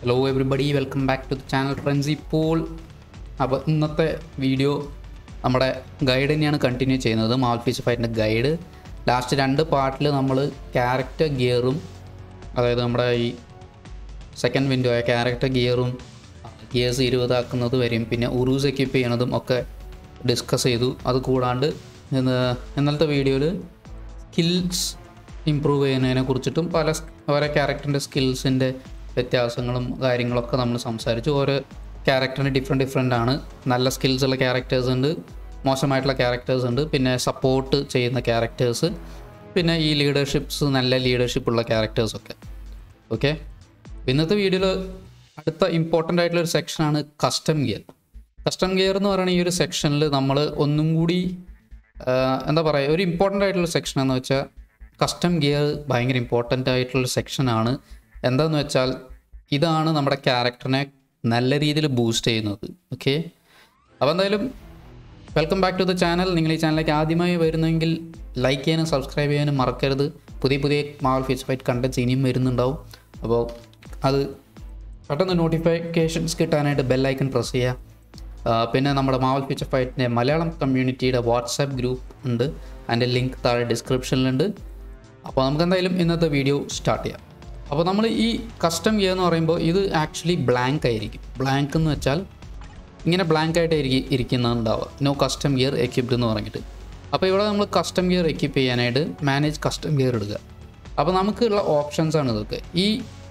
hello everybody welcome back to the channel friends ഇപ്പോൾ അപ്പോൾ ഇന്നത്തെ വീഡിയോ നമ്മുടെ ഗൈഡ് തന്നെയാണ് കണ്ടിന്യൂ ചെയ്യുന്നത് മാൽഫീസ് ഫൈറ്റിൻ്റെ ഗൈഡ് ലാസ്റ്റ് രണ്ട് പാർട്ടിൽ നമ്മൾ ക്യാരക്ടർ ഗിയറും അതായത് നമ്മുടെ ഈ സെക്കൻഡ് വിൻഡോ ആയ ക്യാരക്ടർ ഗിയറും ഗിയേഴ്സ് ഇരുപതാക്കുന്നത് വരെയും പിന്നെ ഉറൂസ് എക്യൂപ്പ് ചെയ്യണതും ഒക്കെ ഡിസ്കസ് ചെയ്തു അത് കൂടാണ്ട് ഇന്ന് ഇന്നലത്തെ വീഡിയോയിൽ സ്കിൽസ് ഇമ്പ്രൂവ് ചെയ്യുന്നതിനെ കുറിച്ചിട്ടും പല സ് ഓരോ ക്യാരക്ടറിൻ്റെ സ്കിൽസിൻ്റെ വ്യത്യാസങ്ങളും കാര്യങ്ങളൊക്കെ നമ്മൾ സംസാരിച്ചു ഓരോ ക്യാരക്ടറിന് ഡിഫറെൻറ്റ് ഡിഫറെൻ്റ് ആണ് നല്ല സ്കിൽസ് ഉള്ള ക്യാരക്ടേഴ്സ് ഉണ്ട് മോശമായിട്ടുള്ള ക്യാരക്ടേഴ്സ് ഉണ്ട് പിന്നെ സപ്പോർട്ട് ചെയ്യുന്ന ക്യാരക്ടേഴ്സ് പിന്നെ ഈ ലീഡർഷിപ്സ് നല്ല ലീഡർഷിപ്പ് ഉള്ള ക്യാരക്ടേഴ്സൊക്കെ ഓക്കെ ഇന്നത്തെ വീഡിയോയിൽ അടുത്ത ഇമ്പോർട്ടൻ്റ് ആയിട്ടുള്ള ഒരു സെക്ഷനാണ് കസ്റ്റം ഗിയർ കസ്റ്റം ഗിയർ എന്ന് പറയുന്ന ഈ ഒരു സെക്ഷനിൽ നമ്മൾ ഒന്നും കൂടി ആ, എന്താ പറയുക ഒരു ഇമ്പോർട്ടൻ്റ് ആയിട്ടുള്ള സെക്ഷൻ എന്ന് വെച്ചാൽ കസ്റ്റം ഗിയർ ഭയങ്കര ഇമ്പോർട്ടൻ്റ് ആയിട്ടുള്ള സെക്ഷനാണ് എന്താണെന്ന് വെച്ചാൽ ഇതാണ് നമ്മുടെ ക്യാരക്ടറിനെ നല്ല രീതിയിൽ ബൂസ്റ്റ് ചെയ്യുന്നത് ഓക്കെ അപ്പോൾ എന്തായാലും welcome back to the channel നിങ്ങൾ ഈ ചാനലിലേക്ക് ആദ്യമായി വരുന്നെങ്കിൽ ലൈക്ക് ചെയ്യാനും സബ്സ്ക്രൈബ് ചെയ്യാനും മറക്കരുത് പുതിയ പുതിയ മാവൽ ഫീസ് ഫൈറ്റ് കണ്ടൻസ് ഇനിയും വരുന്നുണ്ടാവും അപ്പോൾ അത് പെട്ടെന്ന് നോട്ടിഫിക്കേഷൻസ് കിട്ടാനായിട്ട് ബെല്ലൈക്കൺ പ്രസ് ചെയ്യുക ആ, പിന്നെ നമ്മുടെ മാവൽ ഫീച്ചർ ഫൈറ്റിൻ്റെ മലയാളം കമ്മ്യൂണിറ്റിയുടെ വാട്സാപ്പ് ഗ്രൂപ്പ് ഉണ്ട് അതിൻ്റെ ലിങ്ക് താഴെ ഡിസ്ക്രിപ്ഷനിലുണ്ട് അപ്പോൾ നമുക്ക് എന്തായാലും ഇന്നത്തെ വീഡിയോ സ്റ്റാർട്ട് ചെയ്യാം അപ്പോൾ നമ്മൾ ഈ കസ്റ്റം ഗിയർ എന്ന് പറയുമ്പോൾ ഇത് ആക്ച്വലി ബ്ലാങ്ക് ആയിരിക്കും ബ്ലാങ്ക് എന്ന് വെച്ചാൽ ഇങ്ങനെ ബ്ലാങ്ക് ആയിട്ട് ഇരിക്കും ഇരിക്കുന്നുണ്ടാവുക നോ കസ്റ്റം ഗിയർ എക്യുപ്ഡ് എന്ന് പറഞ്ഞിട്ട് അപ്പോൾ ഇവിടെ നമ്മൾ കസ്റ്റം ഗിയർ എക്യുപ്പ് ചെയ്യാനായിട്ട് മാനേജ് കസ്റ്റം ഗിയർ ഇടുക അപ്പോൾ നമുക്കുള്ള ഓപ്ഷൻസ് ആണ് ഇതൊക്കെ ഈ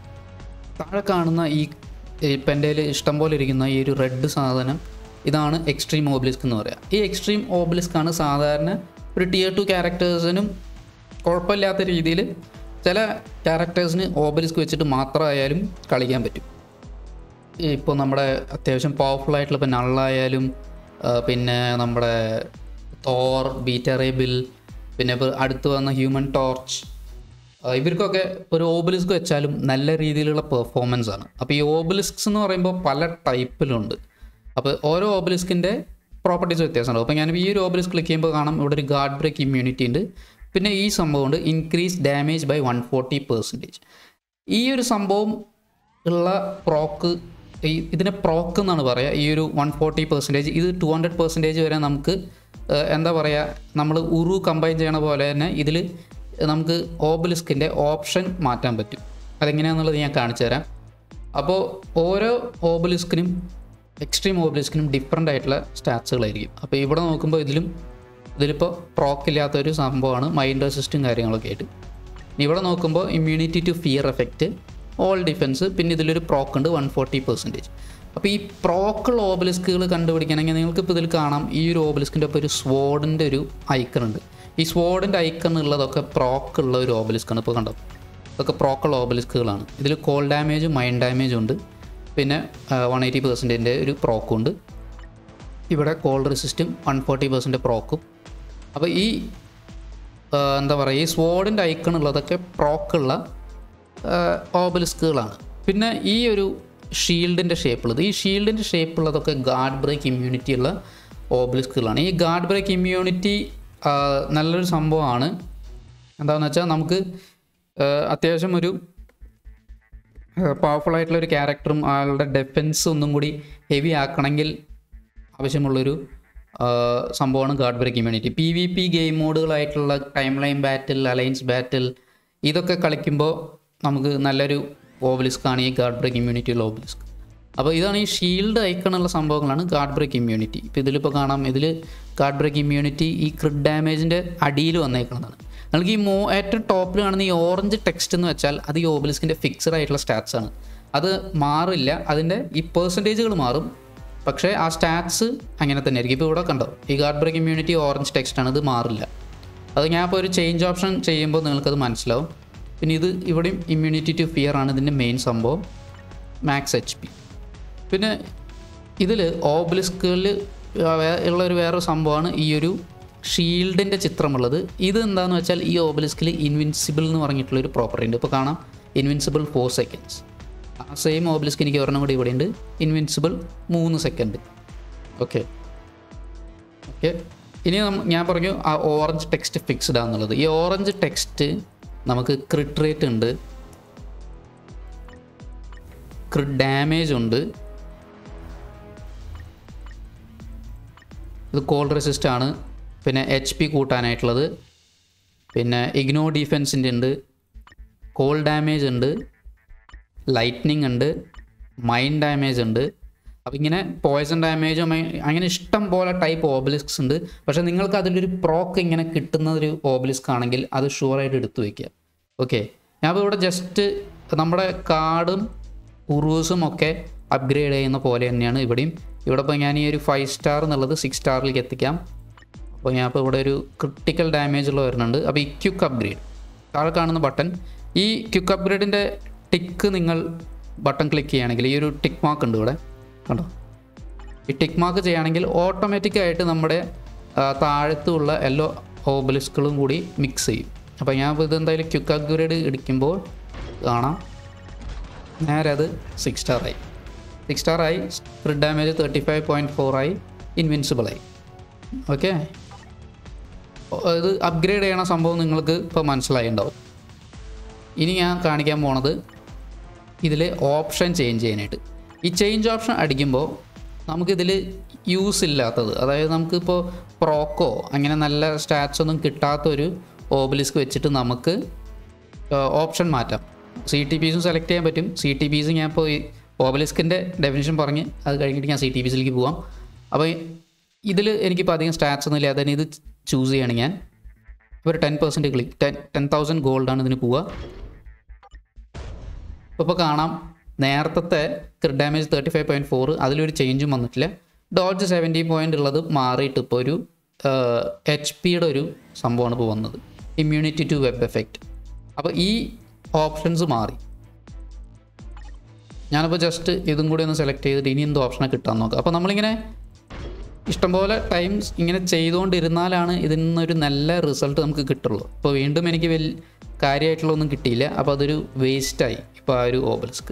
താഴെ കാണുന്ന ഈ ഇപ്പം എൻ്റെ കയ്യിൽ ഇഷ്ടം പോലെ ഇരിക്കുന്ന ഈ ഒരു റെഡ് സാധനം ഇതാണ് എക്സ്ട്രീം ഓബിലിസ്ക് എന്ന് പറയുക ഈ എക്സ്ട്രീം ഓബിലിസ്ക് ആണ് സാധാരണ ഒരു ടിയർ ടു ക്യാരക്ടേഴ്സിനും കുഴപ്പമില്ലാത്ത രീതിയിൽ ചില ക്യാരക്ടേഴ്സിന് ഓബലിസ്ക് വെച്ചിട്ട് മാത്രമായാലും കളിക്കാൻ പറ്റും ഇപ്പോൾ നമ്മുടെ അത്യാവശ്യം പവർഫുൾ ആയിട്ടുള്ള ഇപ്പോൾ നള്ളായാലും ആ, പിന്നെ നമ്മുടെ തോർ ബീറ്ററേബിൾ പിന്നെ ഇപ്പോൾ അടുത്ത് വന്ന ഹ്യൂമൻ ടോർച്ച് ആ, ഇവർക്കൊക്കെ ഒരു ഓബലിസ്ക് വെച്ചാലും നല്ല രീതിയിലുള്ള പെർഫോമൻസ് ആണ് അപ്പോൾ ഈ ഓബലിസ്ക്സ് എന്ന് പറയുമ്പോൾ പല ടൈപ്പിലുണ്ട് അപ്പോൾ ഓരോ ഓബലിസ്കിൻ്റെ പ്രോപ്പർട്ടീസ് വ്യത്യാസമുണ്ട് അപ്പോൾ ഞാൻ ഈ ഒരു ഓബലിസ്ക് ക്ലിക്ക് ചെയ്യുമ്പോൾ കാണാം ഇവിടെ ഒരു ഗാർഡ് ബ്രേക്ക് ഇമ്മ്യൂണിറ്റി ഉണ്ട് പിന്നെ ഈ സംഭവം ഉണ്ട് increase damage by one forty percentage ഈ ഒരു സംഭവം ഉള്ള പ്രോക്ക് ഈ ഇതിനെ പ്രോക്ക് എന്നാണ് പറയുക ഈ ഒരു വൺ ഫോർട്ടി പെർസെൻറ്റേജ് ഇത് ടു ഹൺഡ്രഡ് പെർസെൻറ്റേജ് വരെ നമുക്ക് ഏഹ്, എന്താ പറയുക നമ്മൾ ഉറു കമ്പൈൻ ചെയ്യണ പോലെ തന്നെ ഇതിൽ നമുക്ക് ഓബലിസ്കിൻ്റെ ഓപ്ഷൻ മാറ്റാൻ പറ്റും അതെങ്ങനെയാണെന്നുള്ളത് ഞാൻ കാണിച്ചു തരാം അപ്പോൾ ഓരോ ഓബലിസ്കിനും എക്സ്ട്രീം ഓബലിസ്കിനും ഡിഫറെൻ്റ് ആയിട്ടുള്ള സ്റ്റാറ്റ്സുകളായിരിക്കും അപ്പോൾ ഇവിടെ നോക്കുമ്പോൾ ഇതിലും ഇതിലിപ്പോൾ പ്രോക്കില്ലാത്തൊരു സംഭവമാണ് മൈൻഡ് അസിസ്റ്റും കാര്യങ്ങളൊക്കെ ആയിട്ട് ഇനി ഇവിടെ നോക്കുമ്പോൾ immunity to fear effect all defence പിന്നെ ഇതിലൊരു പ്രോക്ക് ഉണ്ട് വൺ ഫോർട്ടി പെർസെൻറ്റേജ് അപ്പോൾ ഈ പ്രോക്കുള്ള ഓബലിസ്കുകൾ കണ്ടുപിടിക്കണമെങ്കിൽ നിങ്ങൾക്ക് ഇപ്പോൾ ഇതിൽ കാണാം ഈ ഒരു ഓബലിസ്കിൻ്റെ ഒപ്പം ഒരു സ്വോഡിൻ്റെ ഒരു ഐക്കൺ ഉണ്ട് ഈ സ്വോഡിൻ്റെ ഐക്കൺ ഉള്ളതൊക്കെ പ്രോക്കുള്ള ഒരു ഓബലിസ്ക്കാണ് ഇപ്പോൾ കണ്ടത് ഇതൊക്കെ പ്രോക്കുള്ള ഓബലിസ്കുകളാണ് ഇതിൽ കോൾ ഡാമേജും മൈൻഡ് ഡാമേജും ഉണ്ട് പിന്നെ വൺ എയ്റ്റി പെർസെൻറ്റിൻ്റെ ഒരു പ്രോക്കും ഉണ്ട് ഇവിടെ കോൾ റെസിസ്റ്റും വൺ ഫോർട്ടി പെർസെൻറ്റ് പ്രോക്കും അപ്പോൾ ഈ ആ, എന്താ പറയുക ഈ സ്വോഡിൻ്റെ ഐക്കൺ ഉള്ളതൊക്കെ പ്രോക്കുള്ള ഓബലിസ്കുകളാണ് പിന്നെ ഈ ഒരു ഷീൽഡിൻ്റെ ഷേപ്പുള്ളത് ഈ ഷീൽഡിൻ്റെ ഷേപ്പുള്ളതൊക്കെ ഗാർഡ് ബ്രേക്ക് ഇമ്മ്യൂണിറ്റി ഉള്ള ഓബലിസ്കുകളാണ് ഈ ഗാർഡ് ബ്രേക്ക് ഇമ്മ്യൂണിറ്റി നല്ലൊരു സംഭവമാണ് എന്താണെന്ന് വെച്ചാൽ നമുക്ക് ആ, അത്യാവശ്യം ഒരു പവർഫുൾ ആയിട്ടുള്ള ഒരു ക്യാരക്ടറും ആളുടെ ഡിഫൻസ് ഒന്നും കൂടി ഹെവി ആക്കണമെങ്കിൽ ആവശ്യമുള്ളൊരു ആ, സംഭവമാണ് guard break immunity P V P game മോഡുകളായിട്ടുള്ള timeline battle alliance battle ഇതൊക്കെ കളിക്കുമ്പോൾ നമുക്ക് നല്ലൊരു ഓബലിസ്ക് ആണ് ഈ ഗാർഡ് ബ്രേക്ക് ഇമ്മ്യൂണിറ്റി ഉള്ള ഓബലിസ്ക് അപ്പോൾ ഇതാണ് ഈ ഷീൽഡ് ഐക്കണുള്ള സംഭവങ്ങളാണ് ഗാർഡ് ബ്രേക്ക് ഇമ്മ്യൂണിറ്റി ഇപ്പോൾ ഇതിലിപ്പോൾ കാണാം ഇതിൽ ഗാർഡ് ബ്രേക്ക് ഇമ്മ്യൂണിറ്റി ഈ ക്രിഡ് ഡാമേജിൻ്റെ അടിയിൽ വന്നേക്കുന്നതാണ് നിങ്ങൾക്ക് ഈ മോ ഏറ്റവും ടോപ്പിൽ കാണുന്ന ഈ ഓറഞ്ച് ടെക്സ്റ്റ് എന്ന് വെച്ചാൽ അത് ഈ ഓബലിസ്കിൻ്റെ ഫിക്സഡ് ആയിട്ടുള്ള സ്റ്റാറ്റ്സ് ആണ് അത് മാറില്ല അതിൻ്റെ ഈ പെർസെൻറ്റേജുകൾ മാറും പക്ഷേ ആ സ്റ്റാറ്റ്സ് അങ്ങനെ തന്നെ ആയിരിക്കും ഇപ്പോൾ ഇവിടെ കണ്ടോ ഈ guard break immunity orange text ആണ് ഇത് മാറില്ല അത് ഞാൻ ഇപ്പോൾ ഒരു ചേഞ്ച് ഓപ്ഷൻ ചെയ്യുമ്പോൾ നിങ്ങൾക്കത് മനസ്സിലാവും പിന്നെ ഇത് ഇവിടെയും ഇമ്മ്യൂണിറ്റി ടു ഫിയർ ആണ് ഇതിൻ്റെ മെയിൻ സംഭവം മാക്സ് എച്ച് പി പിന്നെ ഇതിൽ ഓബലിസ്കുകളിൽ ഉള്ള ഒരു വേറൊരു സംഭവമാണ് ഈ ഒരു ഷീൽഡിൻ്റെ ചിത്രമുള്ളത് ഇത് എന്താണെന്ന് വെച്ചാൽ ഈ ഓബലിസ്കിൽ ഇൻവിൻസിബിൾ എന്ന് പറഞ്ഞിട്ടുള്ളൊരു പ്രോപ്പർട്ടി ഉണ്ട് ഇപ്പോൾ കാണാം ഇൻവിൻസിബിൾ ഫോർ സെക്കൻഡ്സ് ആ സെയിം ഓബലിസ്ക് എനിക്ക് ഒരെണ്ണം കൂടി ഇവിടെ ഉണ്ട് ഇൻവിൻസിബിൾ മൂന്ന് സെക്കൻഡ് ഓക്കെ ഓക്കെ ഇനി നമ്മ- ഞാൻ പറഞ്ഞു ആ ഓറഞ്ച് ടെക്സ്റ്റ് ഫിക്സ്ഡ് ആണെന്നുള്ളത് ഈ ഓറഞ്ച് ടെക്സ്റ്റ് നമുക്ക് ക്രിട്ട് റേറ്റ് ഉണ്ട് ക്രിഡ് ഡാമേജ് ഉണ്ട് ഇത് കോൾ റെസിസ്റ്റ് ആണ് പിന്നെ എച്ച് പി കൂട്ടാനായിട്ടുള്ളത് പിന്നെ ഇഗ്നോ ഡിഫെൻസിൻ്റെ ഉണ്ട് കോൾ ഡാമേജ് ഉണ്ട് ലൈറ്റ്നിങ് ഉണ്ട് മൈൻഡ് ഡാമേജ് ഉണ്ട് അപ്പോൾ ഇങ്ങനെ പോയ്സൺ ഡാമേജും അങ്ങനെ ഇഷ്ടം പോലെ ടൈപ്പ് ഓബലിസ്ക്സ് ഉണ്ട് പക്ഷേ നിങ്ങൾക്ക് അതിലൊരു പ്രോക്ക് ഇങ്ങനെ കിട്ടുന്ന ഒരു ഓബലിസ്ക് ആണെങ്കിൽ അത് ഷുവറായിട്ട് എടുത്തു വയ്ക്കുക ഓക്കെ ഞാനിപ്പോൾ ഇവിടെ ജസ്റ്റ് നമ്മുടെ കാർഡും ഉറൂസും ഒക്കെ അപ്ഗ്രേഡ് ചെയ്യുന്ന പോലെ തന്നെയാണ് ഇവിടെയും ഇവിടെ ഇപ്പോൾ ഞാൻ ഈ ഒരു ഫൈവ് സ്റ്റാർ എന്നുള്ളത് സിക്സ് സ്റ്റാറിലേക്ക് എത്തിക്കാം അപ്പോൾ ഞാൻ ഇപ്പോൾ ഇവിടെ ഒരു ക്രിട്ടിക്കൽ ഡാമേജ് ഉള്ള വരുന്നുണ്ട് അപ്പോൾ ഈ ക്യുക്ക് അപ്ഗ്രേഡ് താഴെ കാണുന്ന ബട്ടൺ ഈ ക്യുക്ക് അപ്ഗ്രേഡിൻ്റെ ടിക്ക് നിങ്ങൾ ബട്ടൺ ക്ലിക്ക് ചെയ്യുകയാണെങ്കിൽ ഈ ഒരു ടിക്ക് മാർക്ക് ഉണ്ട് ഇവിടെ കണ്ടോ ഈ ടിക്ക് മാർക്ക് ചെയ്യുകയാണെങ്കിൽ ഓട്ടോമാറ്റിക്കായിട്ട് നമ്മുടെ ആ, താഴത്തുള്ള എല്ലാ ഓബലിസ്കുകളും കൂടി മിക്സ് ചെയ്യും അപ്പോൾ ഞാൻ ഇപ്പോൾ ഇതെന്തായാലും ക്യുക്ക് അപ്ഗ്രേഡ് ഇടിക്കുമ്പോൾ കാണാം നേരെ അത് സിക്സ് സ്റ്റാർ ആയി സിക്സ് സ്റ്റാർ ആയി സ്പ്രിഡ് damage thirty five point four ആയി ഇൻവിൻസിബിൾ ആയി ഓക്കെ ഇത് അപ്ഗ്രേഡ് ചെയ്യണ സംഭവം നിങ്ങൾക്ക് ഇപ്പോൾ മനസ്സിലായിട്ടുണ്ടാവും ഇനി ഞാൻ കാണിക്കാൻ പോണത് ഇതിൽ ഓപ്ഷൻ ചേഞ്ച് ചെയ്യാനായിട്ട് ഈ ചേഞ്ച് ഓപ്ഷൻ അടിക്കുമ്പോൾ നമുക്കിതിൽ യൂസ് ഇല്ലാത്തത് അതായത് നമുക്കിപ്പോൾ പ്രോക്കോ അങ്ങനെ നല്ല സ്റ്റാറ്റ്സ് ഒന്നും കിട്ടാത്തൊരു ഓബലിസ്ക് വെച്ചിട്ട് നമുക്ക് ഓപ്ഷൻ മാറ്റാം സി ടി പീസും സെലക്ട് ചെയ്യാൻ പറ്റും സി ടി പീസ് ഞാൻ ഇപ്പോൾ ഈ ഓബലിസ്കിൻ്റെ ഡെഫിനിഷൻ പറഞ്ഞ് അത് കഴിഞ്ഞിട്ട് ഞാൻ സി ടി പീസിലേക്ക് പോവാം അപ്പോൾ ഇതിൽ എനിക്കിപ്പോൾ അധികം സ്റ്റാറ്റ്സ് ഒന്നും ഇല്ലാതെ തന്നെ ഇത് ചൂസ് ചെയ്യണം ഞാൻ ഒരു ten percent click ten ten thousand ഗോൾഡാണ് ഇതിന് പോവുക ഇപ്പോൾ കാണാം നേരത്തെ crit damage thirty five point four അതിലൊരു ചേഞ്ചും വന്നിട്ടില്ല ഡോഡ്ജ് സെവൻറ്റി പോയിൻ്റ് ഉള്ളത് മാറിയിട്ട് ഇപ്പോൾ ഒരു എച്ച് പിയുടെ ഒരു സംഭവമാണ് ഇപ്പോൾ വന്നത് ഇമ്മ്യൂണിറ്റി ടു വെബ് എഫക്റ്റ് അപ്പോൾ ഈ ഓപ്ഷൻസ് മാറി ഞാനിപ്പോൾ ജസ്റ്റ് ഇതും കൂടി ഒന്ന് സെലക്ട് ചെയ്തിട്ട് ഇനി എന്ത് ഓപ്ഷനാണ് കിട്ടാൻ നോക്കാം അപ്പോൾ നമ്മളിങ്ങനെ ഇഷ്ടംപോലെ ടൈംസ് ഇങ്ങനെ ചെയ്തുകൊണ്ടിരുന്നാലാണ് ഇതിൽ നിന്നൊരു നല്ല റിസൾട്ട് നമുക്ക് കിട്ടുള്ളൂ ഇപ്പോൾ വീണ്ടും എനിക്ക് വലിയ കാര്യമായിട്ടുള്ള ഒന്നും കിട്ടിയില്ല അപ്പോൾ അതൊരു വേസ്റ്റായി ഇപ്പോൾ ആ ഒരു ഓബലിസ്ക്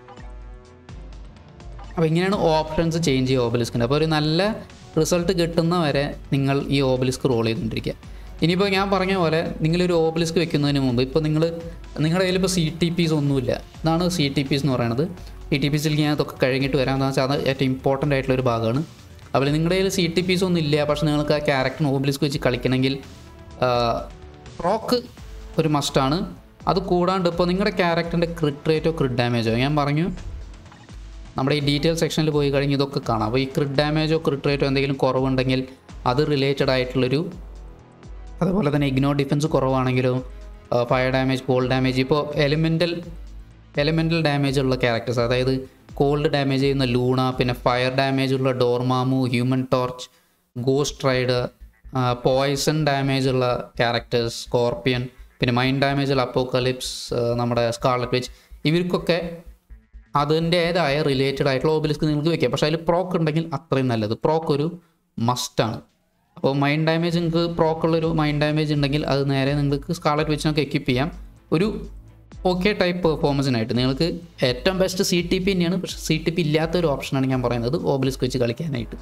അപ്പോൾ ഇങ്ങനെയാണ് ഓപ്ഷൻസ് ചേഞ്ച് ചെയ്യുക ഓബലിസ്കിൻ്റെ അപ്പോൾ ഒരു നല്ല റിസൾട്ട് കിട്ടുന്ന വരെ നിങ്ങൾ ഈ ഓബലിസ്ക് റോൾ ചെയ്തുകൊണ്ടിരിക്കുക ഇനിയിപ്പോൾ ഞാൻ പറഞ്ഞ പോലെ നിങ്ങളൊരു ഓബലിസ്ക് വെക്കുന്നതിന് മുമ്പ് ഇപ്പോൾ നിങ്ങൾ നിങ്ങളുടെ കയ്യിൽ ഇപ്പോൾ സി ടി പീസ് ഒന്നുമില്ല ഇതാണ് സി ടി പീസ് എന്ന് പറയുന്നത് സി ടി പീസിലേക്ക് ഞാൻ അതൊക്കെ കഴിഞ്ഞിട്ട് വരാമെന്ന് വെച്ചാൽ അത് ഏറ്റവും ഇമ്പോർട്ടൻ്റ് ആയിട്ടുള്ള ഒരു ഭാഗമാണ് അതുപോലെ നിങ്ങളുടെ കയ്യിൽ സി ടി പീസ് ഒന്നും ഇല്ല പക്ഷേ നിങ്ങൾക്ക് ആ ക്യാരക്ടറിന് ഓബലിസ്ക് വെച്ച് കളിക്കണമെങ്കിൽ റോക്ക് ഒരു മസ്റ്റാണ് അത് കൂടാണ്ട് ഇപ്പോൾ നിങ്ങളുടെ ക്യാരക്ടറിൻ്റെ ക്രിട്ട് റേറ്റോ ക്രിഡ് ഡാമേജോ ഞാൻ പറഞ്ഞു നമ്മുടെ ഈ ഡീറ്റെയിൽ സെക്ഷനിൽ പോയി കഴിഞ്ഞ് ഇതൊക്കെ കാണാം അപ്പോൾ ഈ ക്രിഡ് ഡാമേജോ ക്രിട്ട് റേറ്റോ എന്തെങ്കിലും കുറവുണ്ടെങ്കിൽ അത് റിലേറ്റഡ് ആയിട്ടുള്ളൊരു അതുപോലെ തന്നെ ഇഗ്നോ ഡിഫൻസ് കുറവാണെങ്കിലും ഫയർ ഡാമേജ് കോൾഡ് ഡാമേജ് ഇപ്പോൾ എലിമെൻ്റൽ എലിമെൻ്റൽ ഡാമേജ് ഉള്ള ക്യാരക്ടേഴ്സ് അതായത് കോൾഡ് ഡാമേജ് ചെയ്യുന്ന ലൂണ പിന്നെ ഫയർ ഡാമേജ് ഉള്ള Dormammu Human Torch Ghost Rider poison damage ഉള്ള ക്യാരക്ടേഴ്സ് സ്കോർപ്പിയൻ പിന്നെ മൈൻഡ് ഡാമേജ് ഉള്ള അപ്പോക്കലിപ്സ് നമ്മുടെ സ്കാർലറ്റ് വെച്ച് ഇവർക്കൊക്കെ അതിൻ്റേതായ റിലേറ്റഡ് ആയിട്ടുള്ള ഓബിലിസ്ക് നിങ്ങൾക്ക് വെക്കാം പക്ഷേ അതിൽ പ്രോക്ക് ഉണ്ടെങ്കിൽ അത്രയും നല്ലത് പ്രോക്ക് ഒരു മസ്റ്റാണ് അപ്പോൾ മൈൻഡ് ഡാമേജ് നിങ്ങൾക്ക് പ്രോക്കുള്ളൊരു മൈൻഡ് ഡാമേജ് ഉണ്ടെങ്കിൽ അത് നേരെ നിങ്ങൾക്ക് സ്കാർലറ്റ് വെച്ച് നമുക്ക് എക്വിപ്പ് ചെയ്യാം ഒരു ഓക്കെ ടൈപ്പ് പെർഫോമൻസിനായിട്ട് നിങ്ങൾക്ക് ഏറ്റവും ബെസ്റ്റ് സി ടി പി തന്നെയാണ് പക്ഷേ സി ടി പി ഇല്ലാത്തൊരു ഓപ്ഷനാണ് ഞാൻ പറയുന്നത് ഓബിലിസ്ക് വെച്ച് കളിക്കാനായിട്ട്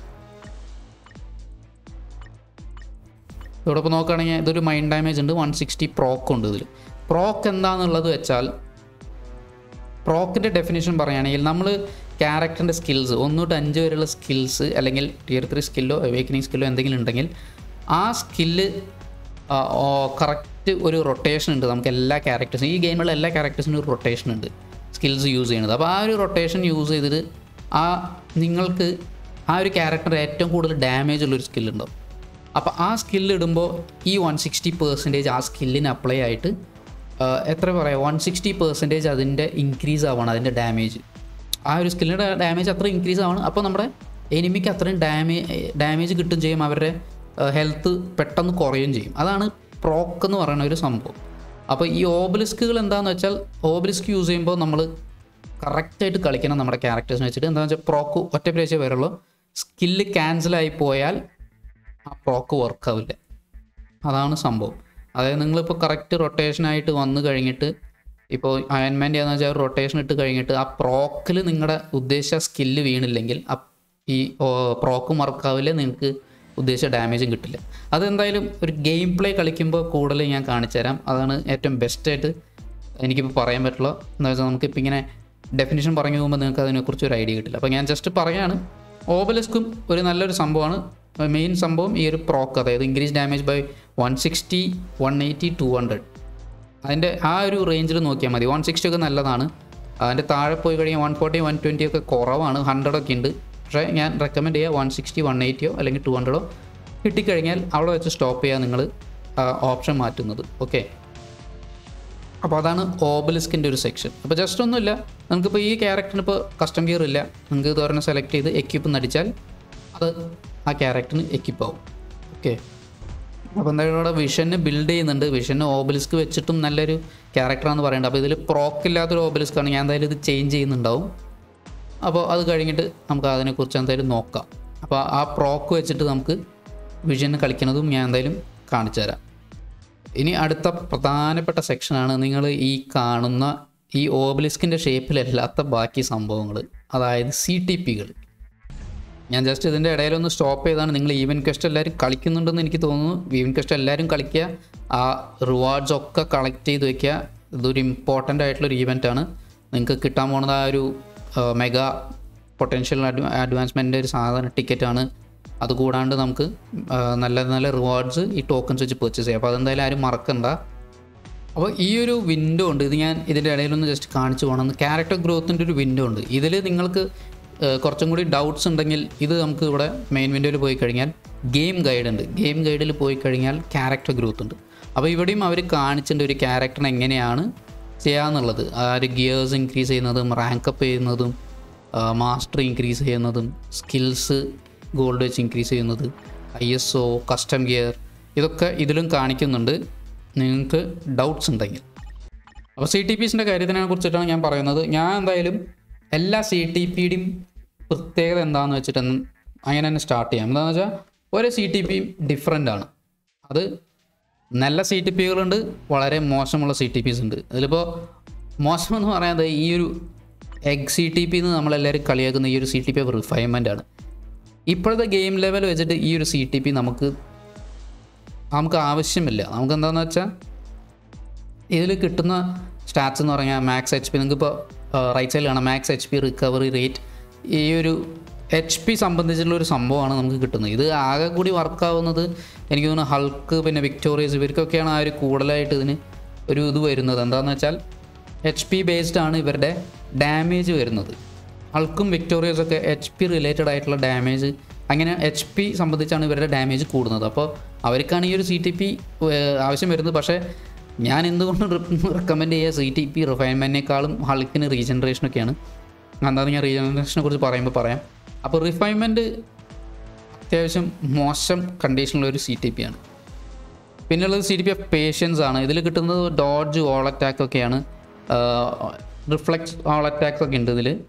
ഇവിടെ ഇപ്പോൾ നോക്കുകയാണെങ്കിൽ ഇതൊരു മൈൻഡ് ഡാമേജ് ഉണ്ട് വൺ സിക്സ്റ്റി പ്രോക്ക് ഉണ്ട് ഇതിൽ പ്രോക്ക് എന്താണെന്നുള്ളത് വെച്ചാൽ പ്രോക്കിൻ്റെ ഡെഫിനേഷൻ പറയുകയാണെങ്കിൽ നമ്മൾ ക്യാരക്ടറിൻ്റെ സ്കിൽസ് ഒന്ന് തൊട്ട് അഞ്ച് വരെയുള്ള സ്കിൽസ് അല്ലെങ്കിൽ ടിയർ ത്രീ സ്കില്ലോ അവേക്കനിങ് സ്കില്ലോ എന്തെങ്കിലും ഉണ്ടെങ്കിൽ ആ സ്കില്ല് കറക്റ്റ് ഒരു റൊട്ടേഷൻ ഉണ്ട് നമുക്ക് എല്ലാ ക്യാരക്ടേഴ്സും ഈ ഗെയിമിലുള്ള എല്ലാ ക്യാരക്ടേഴ്സിനും ഒരു റൊട്ടേഷൻ ഉണ്ട് സ്കിൽസ് യൂസ് ചെയ്യുന്നത് അപ്പോൾ ആ ഒരു റൊട്ടേഷൻ യൂസ് ചെയ്തിട്ട് ആ നിങ്ങൾക്ക് ആ ഒരു ക്യാരക്ടർ ഏറ്റവും കൂടുതൽ ഡാമേജ് ഉള്ളൊരു സ്കില്ലുണ്ടാവും അപ്പോൾ ആ സ്കില്ല് ഇടുമ്പോൾ ഈ വൺ സിക്സ്റ്റി പെർസെൻറ്റേജ് ആ സ്കില്ലിന് അപ്ലൈ ആയിട്ട് ആ, എത്ര പറയാം വൺ സിക്സ്റ്റി പെർസെൻറ്റേജ് അതിൻ്റെ ഇൻക്രീസ് ആവണം അതിൻ്റെ ഡാമേജ് ആ ഒരു സ്കില്ലിൻ്റെ ഡാമേജ് അത്ര ഇൻക്രീസ് ആവണം അപ്പോൾ നമ്മുടെ എനിമിക്ക് അത്രയും ഡാമേജ് ഡാമേജ് കിട്ടും ചെയ്യും അവരുടെ ഹെൽത്ത് പെട്ടെന്ന് കുറയുകയും ചെയ്യും അതാണ് പ്രോക്ക് എന്ന് പറയുന്ന ഒരു സംഭവം അപ്പോൾ ഈ ഓബലിസ്കുകൾ എന്താണെന്ന് വെച്ചാൽ ഓബലിസ്ക് യൂസ് ചെയ്യുമ്പോൾ നമ്മൾ കറക്റ്റായിട്ട് കളിക്കണം നമ്മുടെ ക്യാരക്ടേഴ്സിനെ വെച്ചിട്ട് എന്താണെന്ന് വെച്ചാൽ പ്രോക്ക് ഒറ്റ പ്രാവശ്യമേ വരുള്ളൂ സ്കില്ല് ക്യാൻസലായി പോയാൽ ആ പ്രോക്ക് വർക്കാവില്ല അതാണ് സംഭവം അതായത് നിങ്ങളിപ്പോൾ കറക്റ്റ് റൊട്ടേഷനായിട്ട് വന്നു കഴിഞ്ഞിട്ട് ഇപ്പോൾ അയൺമാൻ്റെ ആണെന്ന് വെച്ചാൽ റൊട്ടേഷൻ ഇട്ട് കഴിഞ്ഞിട്ട് ആ പ്രോക്കിൽ നിങ്ങളുടെ ഉദ്ദേശിച്ച സ്കില്ല് വീണില്ലെങ്കിൽ ആ ഈ പ്രോക്കും വർക്കാവില്ല നിങ്ങൾക്ക് ഉദ്ദേശിച്ച ഡാമേജും കിട്ടില്ല അതെന്തായാലും ഒരു ഗെയിം പ്ലേ കളിക്കുമ്പോൾ കൂടുതൽ ഞാൻ കാണിച്ചു തരാം അതാണ് ഏറ്റവും ബെസ്റ്റായിട്ട് എനിക്കിപ്പോൾ പറയാൻ പറ്റുള്ളൂ എന്താ വെച്ചാൽ നമുക്കിപ്പോൾ ഇങ്ങനെ ഡെഫിനിഷൻ പറഞ്ഞു പോകുമ്പോൾ നിങ്ങൾക്ക് അതിനെക്കുറിച്ച് ഒരു ഐഡിയ കിട്ടില്ല അപ്പോൾ ഞാൻ ജസ്റ്റ് പറയാണ് ഓബലിസ്കും ഒരു നല്ലൊരു സംഭവമാണ് മെയിൻ സംഭവം ഈ ഒരു പ്രോക്ക് അതായത് increase damage by one sixty one eighty two hundred അതിൻ്റെ ആ ഒരു റേഞ്ചിൽ നോക്കിയാൽ മതി വൺ സിക്സ്റ്റി ഒക്കെ നല്ലതാണ് അതിൻ്റെ താഴെ പോയി കഴിഞ്ഞാൽ വൺ ഫോർട്ടി വൺ ട്വൻറ്റി ഒക്കെ കുറവാണ് ഹൺഡ്രഡ് ഒക്കെ ഉണ്ട് പക്ഷേ ഞാൻ റെക്കമെൻഡ് ചെയ്യുക വൺ സിക്സ്റ്റി വൺ എയ്റ്റിയോ അല്ലെങ്കിൽ ടു ഹൺഡ്രഡോ കിട്ടിക്കഴിഞ്ഞാൽ അവിടെ വെച്ച് സ്റ്റോപ്പ് ചെയ്യുക നിങ്ങൾ ഓപ്ഷൻ മാറ്റുന്നത് ഓക്കെ അപ്പോൾ അതാണ് ഓബലിസ്കിൻ്റെ ഒരു സെക്ഷൻ അപ്പോൾ ജസ്റ്റ് ഒന്നുമില്ല നമുക്കിപ്പോൾ ഈ ക്യാരക്ടറിന് ഇപ്പോൾ കസ്റ്റം ഗിയർ ഇല്ല നിങ്ങൾക്ക് ഇതുവരെ സെലക്ട് ചെയ്ത് എക്യുപ്പ് നടിച്ചാൽ അത് ആ ക്യാരക്ടറിന് എക്യുപ്പ് ആവും ഓക്കെ അപ്പോൾ എന്തായാലും ഇവിടെ വിഷന് ബിൽഡ് ചെയ്യുന്നുണ്ട് വിഷന് ഓബലിസ്ക് വെച്ചിട്ടും നല്ലൊരു ക്യാരക്ടറാണെന്ന് പറയുന്നുണ്ട് അപ്പോൾ ഇതിൽ പ്രോക്ക് ഇല്ലാത്തൊരു ഓബലിസ്ക്കാണ് ഞാൻ എന്തായാലും ഇത് ചേഞ്ച് ചെയ്യുന്നുണ്ടാവും അപ്പോൾ അത് കഴിഞ്ഞിട്ട് നമുക്ക് അതിനെക്കുറിച്ച് എന്തായാലും നോക്കാം അപ്പോൾ ആ പ്രോക്ക് വെച്ചിട്ട് നമുക്ക് വിഷന് കളിക്കുന്നതും ഞാൻ എന്തായാലും കാണിച്ചു തരാം ഇനി അടുത്ത പ്രധാനപ്പെട്ട സെക്ഷനാണ് നിങ്ങൾ ഈ കാണുന്ന ഈ ഓബലിസ്കിൻ്റെ ഷേപ്പിലല്ലാത്ത ബാക്കി സംഭവങ്ങൾ അതായത് സി ടി പികൾ ഞാൻ ജസ്റ്റ് ഇതിൻ്റെ ഇടയിലൊന്ന് സ്റ്റോപ്പ് ചെയ്താണ് നിങ്ങൾ ഈവൻ ക്വസ്റ്റ് എല്ലാവരും കളിക്കുന്നുണ്ടെന്ന് എനിക്ക് തോന്നുന്നു ഈവൻ ക്വസ്റ്റ് എല്ലാവരും കളിക്കുക ആ റിവാർഡ്സ് ഒക്കെ കളക്ട് ചെയ്ത് വെക്കുക ഇതൊരു ഇമ്പോർട്ടൻ്റ് ആയിട്ടുള്ളൊരു ഈവൻ്റാണ് നിങ്ങൾക്ക് കിട്ടാൻ പോകുന്നത് ആ ഒരു മെഗാ പൊട്ടൻഷ്യൽ അഡ്വാൻസ്മെൻ്റ് ഒരു സാധാരണ ടിക്കറ്റാണ് അതുകൂടാണ്ട് നമുക്ക് ആ, നല്ല നല്ല റിവാർഡ്സ് ഈ ടോക്കൺസ് വെച്ച് പർച്ചേസ് ചെയ്യാം അപ്പോൾ അതെന്തായാലും ആരും മറക്കണ്ട അപ്പോൾ ഈ ഒരു വിൻഡോ ഉണ്ട് ഇത് ഞാൻ ഇതിൻ്റെ ഇടയിലൊന്ന് ജസ്റ്റ് കാണിച്ചു പോകണം ക്യാരക്ടർ ഗ്രോത്തിൻ്റെ ഒരു വിൻഡോ ഉണ്ട് ഇതിൽ നിങ്ങൾക്ക് ഏഹ്, കുറച്ചും കൂടി ഡൗട്ട്സ് ഉണ്ടെങ്കിൽ ഇത് നമുക്ക് ഇവിടെ മെയിൻ വിൻഡോയിൽ പോയി കഴിഞ്ഞാൽ ഗെയിം ഗൈഡ് ഉണ്ട് ഗെയിം ഗൈഡിൽ പോയി കഴിഞ്ഞാൽ ക്യാരക്ടർ ഗ്രോത്ത് ഉണ്ട് അപ്പോൾ ഇവിടെയും അവർ കാണിച്ചിട്ടുണ്ട് ഒരു ക്യാരക്ടറിനെ എങ്ങനെയാണ് ചെയ്യാന്നുള്ളത് ആ ഒരു ഗിയേഴ്സ് ഇൻക്രീസ് ചെയ്യുന്നതും റാങ്ക് അപ്പ് ചെയ്യുന്നതും മാസ്റ്റർ ഇൻക്രീസ് ചെയ്യുന്നതും സ്കിൽസ് ഗോൾഡ് വെച്ച് ഇൻക്രീസ് ചെയ്യുന്നത് I S O custom gear ഇതൊക്കെ ഇതിലും കാണിക്കുന്നുണ്ട് നിങ്ങൾക്ക് ഡൗട്ട്സ് ഉണ്ടെങ്കിൽ അപ്പോൾ സി ടി പിസിൻ്റെ കാര്യത്തിനെ കുറിച്ചിട്ടാണ് ഞാൻ പറയുന്നത് ഞാൻ എന്തായാലും എല്ലാ സി ടി പിയുടെയും പ്രത്യേകത എന്താണെന്ന് വെച്ചിട്ട് ഒന്ന് അങ്ങനെ തന്നെ സ്റ്റാർട്ട് ചെയ്യാം എന്താണെന്ന് വെച്ചാൽ ഓരോ സി ടി പിയും ഡിഫറെൻ്റ് ആണ് അത് നല്ല സി ടി പികളുണ്ട് വളരെ മോശമുള്ള സി ടി പിസ് ഉണ്ട് അതിലിപ്പോൾ മോശം എന്ന് പറയുന്നത് ഈ ഒരു എഗ് സി ടി പി എന്ന് നമ്മളെല്ലാവരും കളിയാക്കുന്ന ഈ ഒരു സി ടി പി റിഫൈൻമെൻ്റ് ആണ് ഇപ്പോഴത്തെ ഗെയിം ലെവൽ വെച്ചിട്ട് ഈ ഒരു സി ടി പി നമുക്ക് നമുക്ക് ആവശ്യമില്ല നമുക്ക് എന്താണെന്ന് വെച്ചാൽ ഇതിൽ കിട്ടുന്ന സ്റ്റാറ്റ്സ് എന്ന് പറഞ്ഞാൽ മാക്സ് എച്ച് പി നിങ്ങൾക്കിപ്പോൾ റൈറ്റ് സൈഡിൽ കാണാം max H P recovery rate ഈ ഒരു എച്ച് പി സംബന്ധിച്ചുള്ള ഒരു സംഭവമാണ് നമുക്ക് കിട്ടുന്നത് ഇത് ആകെ കൂടി വർക്കാവുന്നത് എനിക്ക് തോന്നുന്നു ഹൾക്ക് പിന്നെ വിക്ടോറിയസ് ഇവർക്കൊക്കെയാണ് ആ ഒരു കൂടുതലായിട്ട് ഇതിന് ഒരു ഇത് വരുന്നത് എന്താണെന്ന് വെച്ചാൽ എച്ച് പി ബേസ്ഡ് ആണ് ഇവരുടെ ഡാമേജ് വരുന്നത് ഹൾക്കും വിക്ടോറിയസ് ഒക്കെ എച്ച് പി റിലേറ്റഡ് ആയിട്ടുള്ള ഡാമേജ് അങ്ങനെ എച്ച് പി സംബന്ധിച്ചാണ് ഇവരുടെ ഡാമേജ് കൂടുന്നത് അപ്പോൾ അവർക്കാണ് ഈ ഒരു സി ടി പി ആവശ്യം വരുന്നത് പക്ഷേ ഞാൻ എന്തുകൊണ്ട് റെക്കമെൻഡ് ചെയ്യുക സി ടി പി റിഫൈൻമെൻറ്റിനേക്കാളും ഹൾക്കിന് റീജനറേഷനൊക്കെയാണ് എന്താണെന്ന് ഞാൻ റീജനറേഷനെ കുറിച്ച് പറയുമ്പോൾ പറയാം അപ്പോൾ റിഫൈൻമെൻറ്റ് അത്യാവശ്യം മോശം കണ്ടീഷനുള്ള ഒരു സി ടി പി ആണ് പിന്നുള്ളത് C T P of patience ആണ് ഇതിൽ കിട്ടുന്നത് ഡോഡ്ജ് ഓൾ അറ്റാക്ക് ഒക്കെയാണ് റിഫ്ലക്സ് ഓൾ അറ്റാക്സ് ഒക്കെ ഉണ്ട് ഇതിൽ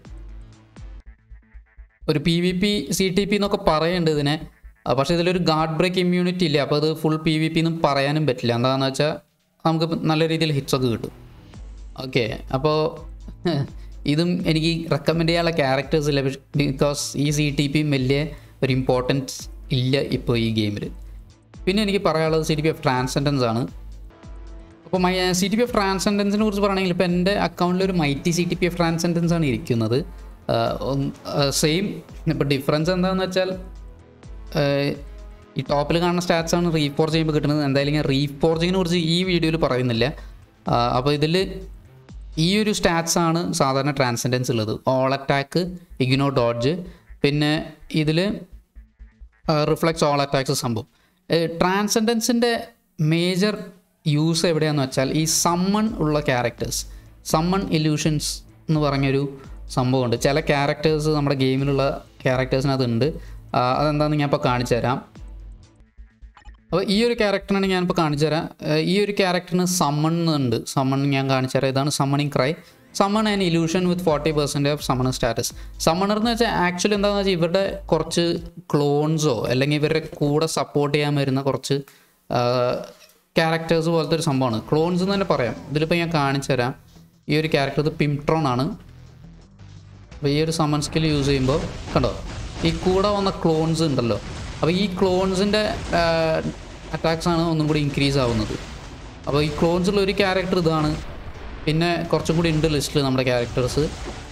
ഒരു P V P C T P എന്നൊക്കെ പറയുന്നുണ്ട് ഇതിനെ ആ, പക്ഷേ ഇതിലൊരു ഗാർഡ് ബ്രേക്ക് ഇമ്മ്യൂണിറ്റി ഇല്ല അപ്പോൾ അത് ഫുൾ പി വി പി എന്നും പറയാനും പറ്റില്ല എന്താണെന്ന് വെച്ചാൽ നമുക്ക് നല്ല രീതിയിൽ ഹിറ്റ്സ് ഒക്കെ കിട്ടും ഓക്കെ അപ്പോൾ ഇതും എനിക്ക് റെക്കമെൻഡ് ചെയ്യാനുള്ള ക്യാരക്ടേഴ്സ് ഇല്ല ബിക്കോസ് ഈ സി ടി പിയും വലിയ ഒരു ഇമ്പോർട്ടൻസ് ഇല്ല ഇപ്പോൾ ഈ ഗെയിമിൽ പിന്നെ എനിക്ക് പറയാനുള്ളത് C T P of transcendence ആണ് അപ്പോൾ my C T P of ട്രാൻസെൻഡൻസിനെ കുറിച്ച് പറയുകയാണെങ്കിൽ ഇപ്പോൾ എൻ്റെ അക്കൗണ്ടിൽ ഒരു mighty C T P of transcendence ആണ് ഇരിക്കുന്നത് സെയിം ഇപ്പോൾ ഡിഫറൻസ് എന്താണെന്ന് വെച്ചാൽ ആഹ് ഈ ടോപ്പിൽ കാണുന്ന സ്റ്റാറ്റ്സ് ആണ് റീഫോർജ് ചെയ്യുമ്പോൾ കിട്ടുന്നത് എന്തായാലും ഞാൻ റീഫോർജിങ്ങിനെ കുറിച്ച് ഈ വീഡിയോയിൽ പറയുന്നില്ല ആഹ് അപ്പോൾ ഇതിൽ ഈ ഒരു സ്റ്റാറ്റ്സ് ആണ് സാധാരണ ട്രാൻസെൻഡൻസ് ഉള്ളത് ഓൾ അറ്റാക്ക് ഇഗ്നോ ഡോഡ്ജ് പിന്നെ ഇതിൽ റിഫ്ലക്സ് ഓൾ അറ്റാക്സ് സംഭവം ട്രാൻസെൻഡൻസിൻ്റെ മേജർ യൂസ് എവിടെയാണെന്ന് വെച്ചാൽ ഈ സമ്മൺ ഉള്ള ക്യാരക്ടേഴ്സ് സമ്മൺ ഇല്യൂഷൻസ് എന്ന് പറഞ്ഞൊരു സംഭവമുണ്ട് ചില ക്യാരക്ടേഴ്സ് നമ്മുടെ ഗെയിമിലുള്ള ക്യാരക്ടേഴ്സിനകത്തുണ്ട് ആ, അതെന്താണെന്ന് ഞാൻ ഇപ്പോൾ കാണിച്ചു തരാം അപ്പോൾ ഈ ഒരു ക്യാരക്ടറിനാണ് ഞാനിപ്പോൾ കാണിച്ചു തരാം ഏഹ് ഈ ഒരു ക്യാരക്ടറിന് സമ്മൺ ഉണ്ട് സമ്മൺ ഞാൻ കാണിച്ചു തരാം ഇതാണ് summoning cry summon and illusion with forty percent of summoner status summoner എന്ന് വെച്ചാൽ ആക്ച്വലി എന്താണെന്ന് വെച്ചാൽ ഇവരുടെ കുറച്ച് ക്ലോൺസോ അല്ലെങ്കിൽ ഇവരുടെ കൂടെ സപ്പോർട്ട് ചെയ്യാൻ വരുന്ന കുറച്ച് ക്യാരക്ടേഴ്സ് പോലത്തെ ഒരു സംഭവമാണ് ക്ലോൺസ് എന്ന് തന്നെ പറയാം ഇതിലിപ്പോൾ ഞാൻ കാണിച്ചു തരാം ഈ ഒരു ക്യാരക്ടർ ഇത് പിംട്രോൺ ആണ് അപ്പോൾ ഈ ഒരു സമൺ സ്കിൽ യൂസ് ചെയ്യുമ്പോൾ കണ്ടോ ഈ കൂടെ വന്ന ക്ലോൺസ് ഉണ്ടല്ലോ അപ്പോൾ ഈ ക്ലോൺസിൻ്റെ അറ്റാക്സ് ആണ് ഒന്നും കൂടി ഇൻക്രീസ് ആവുന്നത് അപ്പോൾ ഈ ക്ലോൺസുള്ള ഒരു ക്യാരക്ടർ ഇതാണ് പിന്നെ കുറച്ചും കൂടി ഉണ്ട് ലിസ്റ്റിൽ നമ്മുടെ ക്യാരക്ടേഴ്സ്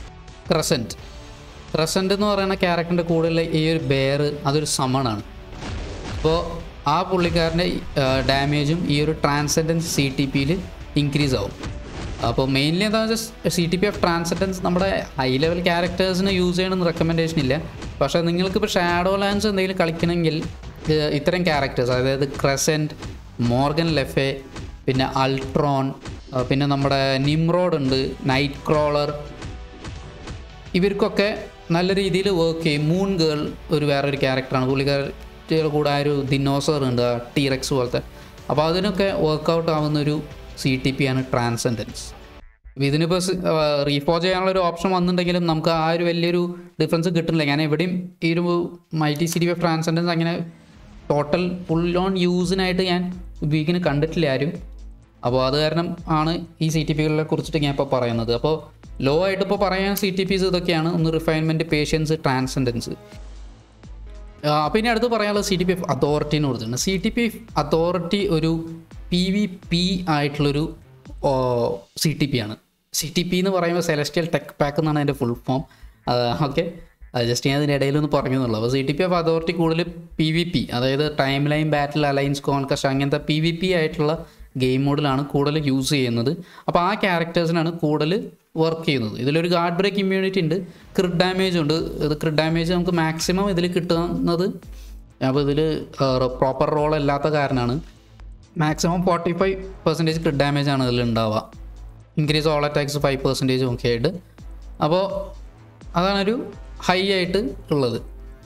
ക്രസൻറ്റ് ക്രസൻറ്റ് എന്ന് പറയുന്ന ക്യാരക്ടറിൻ്റെ കൂടെയുള്ള ഈ ഒരു ബെയർ അതൊരു സമണാണ് അപ്പോൾ ആ പുള്ളിക്കാരൻ്റെ ഡാമേജും ഈ ഒരു ട്രാൻസെൻഡൻസ് സി ടി പിയിൽ ഇൻക്രീസ് ആവും അപ്പോൾ മെയിൻലി എന്താണെന്ന് വെച്ചാൽ C T P of transcendence നമ്മുടെ ഹൈ ലെവൽ ക്യാരക്ടേഴ്സിന് യൂസ് ചെയ്യണമെന്ന് റെക്കമെൻഡേഷൻ ഇല്ല പക്ഷേ നിങ്ങൾക്കിപ്പോൾ ഷാഡോ ലാൻസ് എന്തെങ്കിലും കളിക്കണമെങ്കിൽ ഏഹ്, ഇത്തരം ക്യാരക്ടേഴ്സ് അതായത് ക്രസൻറ്റ് മോർഗൻ ലെഫെ പിന്നെ അൾട്രോൺ ആ, പിന്നെ നമ്മുടെ നിംറോഡ് ഉണ്ട് നൈറ്റ് ക്രോളർ ഇവർക്കൊക്കെ നല്ല രീതിയിൽ വർക്ക് ചെയ്യും മൂൺ ഗേൾ ഒരു വേറൊരു ക്യാരക്ടറാണ് പുള്ളിക്കാരുടെ കൂടെ ആ ഒരു ദിനോസർ ഉണ്ട് ടീറക്സ് പോലത്തെ അപ്പോൾ അതിനൊക്കെ വർക്കൗട്ട് ആവുന്ന ഒരു സി ടി പി ആണ് ട്രാൻസെൻഡൻസ് ഇതിനിപ്പോൾ റീഫോ ചെയ്യാനുള്ള ഒരു ഓപ്ഷൻ വന്നിട്ടുണ്ടെങ്കിലും നമുക്ക് ആ ഒരു വലിയൊരു ഡിഫറൻസ് കിട്ടുന്നില്ല ഞാൻ എവിടെയും ഈ ഒരു mighty C T of transcendence അങ്ങനെ ടോട്ടൽ ഫുൾ ഓൺ യൂസിനായിട്ട് ഞാൻ ഉപയോഗിക്കുന്ന കണ്ടിട്ടില്ല ആരും അപ്പോൾ അത് കാരണം ആണ് ഈ സി ടി പികളെ കുറിച്ചിട്ട് ഞാൻ ഇപ്പോൾ പറയുന്നത് അപ്പോൾ ലോ ആയിട്ട് ഇപ്പോൾ പറയാൻ സി ടി പിസ് ഇതൊക്കെയാണ് ഒന്ന് റിഫൈൻമെൻറ്റ് പേഷ്യൻസ് ട്രാൻസെൻഡൻസ് അപ്പോൾ ഇനി അടുത്ത് പറയാനുള്ളത് സി ടി പി എഫ് അതോറിറ്റിനെ കുറിച്ചാണ് C T P of authority ഒരു പി വി പി ആയിട്ടുള്ളൊരു സി ടി പി ആണ് സി ടി പി എന്ന് പറയുമ്പോൾ സെലസ്റ്റിയൽ ടെക് പാക്ക് എന്നാണ് അതിൻ്റെ ഫുൾ ഫോം ഓക്കെ അത് ജസ്റ്റ് ഞാൻ അതിൻ്റെ ഇടയിൽ ഒന്ന് പറഞ്ഞു എന്നുള്ളൂ അപ്പോൾ C T P of authority കൂടുതൽ പി വി പി അതായത് timeline battle alliance conquest അങ്ങനത്തെ പി വി പി ആയിട്ടുള്ള ഗെയിം മോഡിലാണ് കൂടുതൽ യൂസ് ചെയ്യുന്നത് അപ്പോൾ ആ ക്യാരക്ടേഴ്സിനാണ് കൂടുതൽ വർക്ക് ചെയ്യുന്നത് ഇതിലൊരു ഗാർഡ് ബ്രേക്ക് ഇമ്മ്യൂണിറ്റി ഉണ്ട് ക്രിഡ് ഡാമേജ് ഉണ്ട് ഇത് ക്രിഡ് ഡാമേജ് നമുക്ക് മാക്സിമം ഇതിൽ കിട്ടുന്നത് അപ്പോൾ ഇതിൽ പ്രോപ്പർ റോൾ അല്ലാത്ത കാരണമാണ് maximum forty five percentage crit damage ആണ് ഇതിൽ ഉണ്ടാവുക increase all attacks five percentage ഒക്കെ ആയിട്ട് അപ്പോൾ അതാണൊരു ഹൈ ആയിട്ട് ഉള്ളത്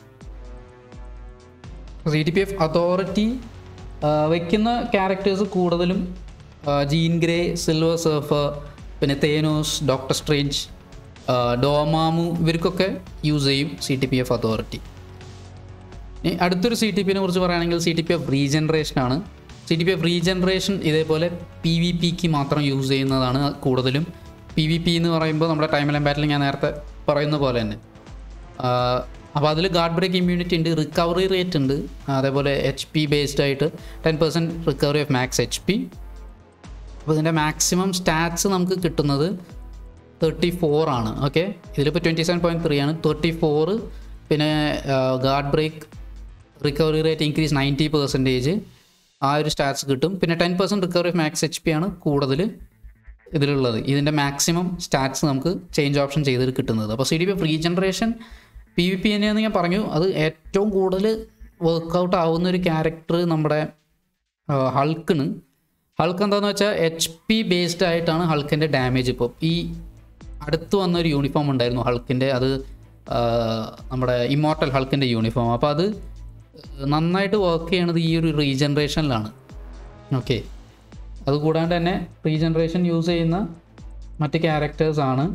C T P of authority വയ്ക്കുന്ന ക്യാരക്ടേഴ്സ് കൂടുതലും ആ, ജീൻ ഗ്രേ സിൽവർ സർഫർ പിന്നെ തേനോസ് ഡോക്ടർ സ്ട്രേഞ്ച് ആ, ഡോമാമു ഇവർക്കൊക്കെ യൂസ് ചെയ്യും C T P of authority ഇനി അടുത്തൊരു സി ടി പിനെ കുറിച്ച് പറയുകയാണെങ്കിൽ C T P of regeneration ആണ് C T P of regeneration ഇതേപോലെ പി വി പിക്ക് മാത്രം യൂസ് ചെയ്യുന്നതാണ് കൂടുതലും പി വി പി എന്ന് പറയുമ്പോൾ നമ്മുടെ ടൈം ലൈൻ ബാറ്റിൽ ഞാൻ നേരത്തെ പറയുന്ന പോലെ തന്നെ അപ്പോൾ അതിൽ ഗാർഡ് ബ്രേക്ക് ഇമ്മ്യൂണിറ്റി ഉണ്ട് റിക്കവറി റേറ്റ് ഉണ്ട് അതേപോലെ എച്ച് പി ബേസ്ഡ് ആയിട്ട് ten percent recovery of max H P അപ്പോൾ ഇതിൻ്റെ മാക്സിമം സ്റ്റാറ്റ്സ് നമുക്ക് കിട്ടുന്നത് തേർട്ടി ഫോർ ആണ് ഓക്കെ ഇതിലിപ്പോൾ ട്വൻറ്റി സെവൻ പോയിൻറ്റ് ത്രീ ആണ് തേർട്ടി ഫോറ് പിന്നെ guard break recovery rate increase ninety percentage ആ ഒരു സ്റ്റാറ്റ്സ് കിട്ടും പിന്നെ ten percent recovery of max H P ആണ് കൂടുതൽ ഇതിലുള്ളത് ഇതിൻ്റെ മാക്സിമം സ്റ്റാറ്റ്സ് നമുക്ക് ചേഞ്ച് ഓപ്ഷൻ ചെയ്തിട്ട് കിട്ടുന്നത് അപ്പോൾ C D P regeneration P V P തന്നെയെന്ന് ഞാൻ പറഞ്ഞു അത് ഏറ്റവും കൂടുതൽ വർക്കൗട്ട് ആവുന്ന ഒരു ക്യാരക്ടർ നമ്മുടെ ഹൾക്കിന് ഹൾക്ക് എന്താണെന്ന് വെച്ചാൽ എച്ച് പി ബേസ്ഡ് ആയിട്ടാണ് ഹൾക്കിൻ്റെ ഡാമേജ് ഇപ്പോൾ ഈ അടുത്ത് വന്ന ഒരു യൂണിഫോം ഉണ്ടായിരുന്നു ഹൾക്കിൻ്റെ അത് ആ, നമ്മുടെ ഇമോർട്ടൽ ഹൾക്കിൻ്റെ യൂണിഫോം അപ്പോൾ അത് നന്നായിട്ട് വർക്ക് ചെയ്യണത് ഈ ഒരു റീജനറേഷനിലാണ് ഓക്കെ അതുകൂടാണ്ട് തന്നെ റീജനറേഷൻ യൂസ് ചെയ്യുന്ന മറ്റ് ക്യാരക്ടേഴ്സാണ്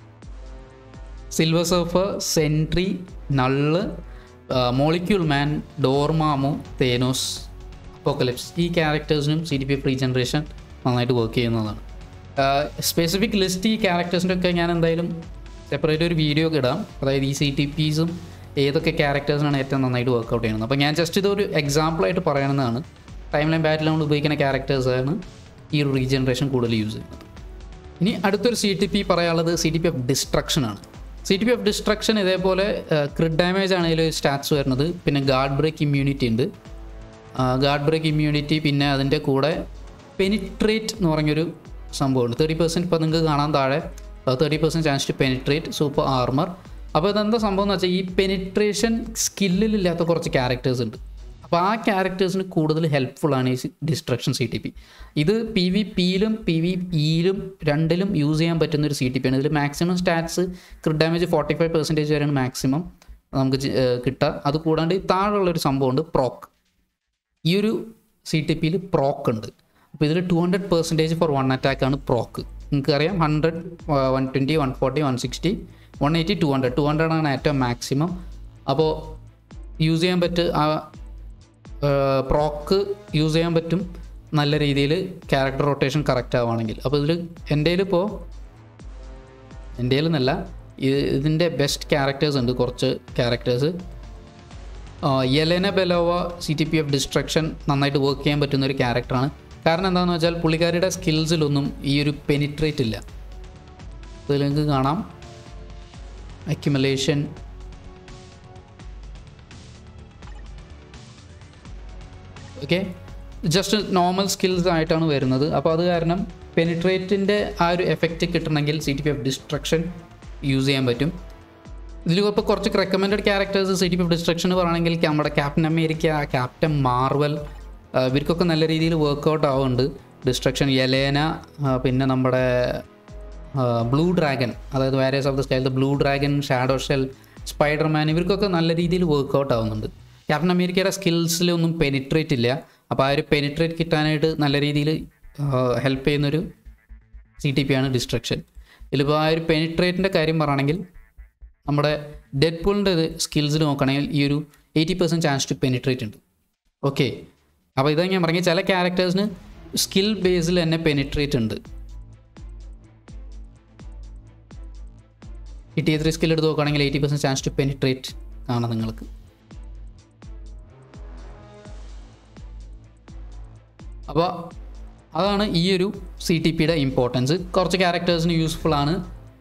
Silver Surfer Sentry Nul Molecule Man Dormammu Thanos Apocalypse ഈ ക്യാരക്ടേഴ്സിനും C D P of regeneration നന്നായിട്ട് വർക്ക് ചെയ്യുന്നതാണ് സ്പെസിഫിക് ലിസ്റ്റ് ഈ ക്യാരക്ടേഴ്സിൻ്റെ ഒക്കെ ഞാൻ എന്തായാലും സെപ്പറേറ്റ് ഒരു വീഡിയോ ഒക്കെ ഇടാം അതായത് ഈ സി ടി പീസും ഏതൊക്കെ ക്യാരക്ടേഴ്സിനാണ് ഏറ്റവും നന്നായിട്ട് വർക്കൗട്ട് ചെയ്യുന്നത് അപ്പോൾ ഞാൻ ജസ്റ്റ് ഇതൊരു എക്സാമ്പിളായിട്ട് പറയണമെന്നാണ് ടൈം ലൈൻ ബാറ്റിൽ നമ്മൾ ഉപയോഗിക്കുന്ന ക്യാരക്ടേഴ്സാണ് ഈ ഒരു റീജനറേഷൻ കൂടുതൽ യൂസ് ചെയ്യുന്നത് ഇനി അടുത്തൊരു സി ടി പി പറയാനുള്ളത് C T P of destruction ആണ് C T P of destruction ഇതേപോലെ ക്രിഡ് ഡാമേജ് ആണ് ഇതിൽ സ്റ്റാറ്റ്സ് വരുന്നത് പിന്നെ ഗാർഡ് ബ്രേക്ക് ഇമ്മ്യൂണിറ്റി ഉണ്ട് ഗാർഡ് ബ്രേക്ക് ഇമ്മ്യൂണിറ്റി പിന്നെ അതിൻ്റെ കൂടെ പെനിട്രേറ്റ് എന്ന് പറഞ്ഞൊരു സംഭവമുണ്ട് തേർട്ടി പെർസെൻറ്റ് ഇപ്പോൾ നിങ്ങൾക്ക് കാണാൻ താഴെ thirty percent chance to penetrate super armour അപ്പോൾ ഇതെന്താ സംഭവം എന്ന് വെച്ചാൽ ഈ പെനിട്രേഷൻ സ്കില്ലിലില്ലാത്ത കുറച്ച് ക്യാരക്ടേഴ്സ് ഉണ്ട് അപ്പോൾ ആ ക്യാരക്ടേഴ്സിന് കൂടുതൽ ഹെൽപ്ഫുൾ ആണ് ഈ ഡിസ്ട്രക്ഷൻ സി ടി പി ഇത് പി വി പിയിലും പി വി ഇയിലും രണ്ടിലും യൂസ് ചെയ്യാൻ പറ്റുന്ന ഒരു സി ടി പി ആണ് ഇതിൽ maximum stats crit damage forty five percentage വരെയാണ് മാക്സിമം നമുക്ക് ചെ- ഏർ കിട്ടുക അത് കൂടാണ്ട് ഈ താഴെയുള്ളൊരു സംഭവമുണ്ട് പ്രോക്ക് ഈ ഒരു സി ടി പിയിൽ പ്രോക്ക് ഉണ്ട് അപ്പോൾ ഇതിൽ two hundred percentage for one attack ആണ് പ്രോക്ക് നിങ്ങൾക്ക് അറിയാം hundred one twenty one forty one sixty one eighty two hundred two hundred ആണ് ഏറ്റവും മാക്സിമം അപ്പോൾ യൂസ് ചെയ്യാൻ പറ്റുക ആ പ്രോക്ക് യൂസ് ചെയ്യാൻ പറ്റും നല്ല രീതിയിൽ ക്യാരക്ടർ റൊട്ടേഷൻ കറക്റ്റ് ആവുകയാണെങ്കിൽ അപ്പോൾ ഇതിൽ എൻ്റെ ഇപ്പോൾ എൻ്റെ എന്നല്ല ഇത് ഇതിൻ്റെ ബെസ്റ്റ് ക്യാരക്ടേഴ്സ് ഉണ്ട് കുറച്ച് characters Yelena Belova C T P of destruction നന്നായിട്ട് വർക്ക് ചെയ്യാൻ പറ്റുന്ന ഒരു ക്യാരക്ടറാണ് കാരണം എന്താണെന്ന് വെച്ചാൽ പുള്ളിക്കാരിയുടെ സ്കിൽസിലൊന്നും ഈ ഒരു പെനിട്രേറ്റ് ഇല്ല ഇതിൽ നിങ്ങൾക്ക് കാണാം accumulation okay just normal skills ആയിട്ടാണ് വരുന്നത് അപ്പോൾ അത് കാരണം പെനിട്രേറ്റിൻ്റെ ആ ഒരു എഫക്റ്റ് കിട്ടണമെങ്കിൽ C T P of destruction use ചെയ്യാൻ പറ്റും ഇതിൽ ഇപ്പോൾ കുറച്ച് recommended characters C T P of destruction പറയുകയാണെങ്കിൽ നമ്മുടെ ക്യാപ്റ്റൻ അമേരിക്ക ക്യാപ്റ്റൻ മാർവൽ ആ, ഇവർക്കൊക്കെ നല്ല രീതിയിൽ വർക്കൗട്ട് ആവുന്നുണ്ട് ഡിസ്ട്രക്ഷൻ യലേന ആ, പിന്നെ നമ്മുടെ ബ്ലൂ ഡ്രാഗൺ അതായത് warriors of the style Blue Dragon Shadow Shell Spiderman ഇവർക്കൊക്കെ നല്ല രീതിയിൽ വർക്കൗട്ട് ആവുന്നുണ്ട് ക്യാപ്റ്റൻ അമേരിക്കയുടെ സ്കിൽസിലൊന്നും പെനിട്രേറ്റ് ഇല്ല അപ്പോൾ ആ ഒരു പെനിട്രേറ്റ് കിട്ടാനായിട്ട് നല്ല രീതിയിൽ ഹെൽപ്പ് ചെയ്യുന്നൊരു സി ടി പി ആണ് ഡിസ്ട്രക്ഷൻ ഇതിലിപ്പോൾ ആ ഒരു പെനിട്രേറ്റിൻ്റെ കാര്യം പറയുകയാണെങ്കിൽ നമ്മുടെ ഡെഡ് പൂളിൻ്റെ സ്കിൽസിൽ നോക്കുകയാണെങ്കിൽ ഈ ഒരു eighty percent chance to penetrate ഉണ്ട് ഓക്കെ അപ്പോൾ ഇതാ ഞാൻ പറഞ്ഞ ചില ക്യാരക്ടേഴ്സിന് സ്കിൽ ബേസിൽ തന്നെ പെനിട്രേറ്റ് ഉണ്ട് ഈ ടി ത്രീ സ്കിൽ എടുത്ത് നോക്കുകയാണെങ്കിൽ eighty percent chance to penetrate കാണാം നിങ്ങൾക്ക് അപ്പോൾ അതാണ് ഈ ഒരു സി ടി പിയുടെ ഇമ്പോർട്ടൻസ് കുറച്ച് ക്യാരക്ടേഴ്സിന് യൂസ്ഫുൾ ആണ്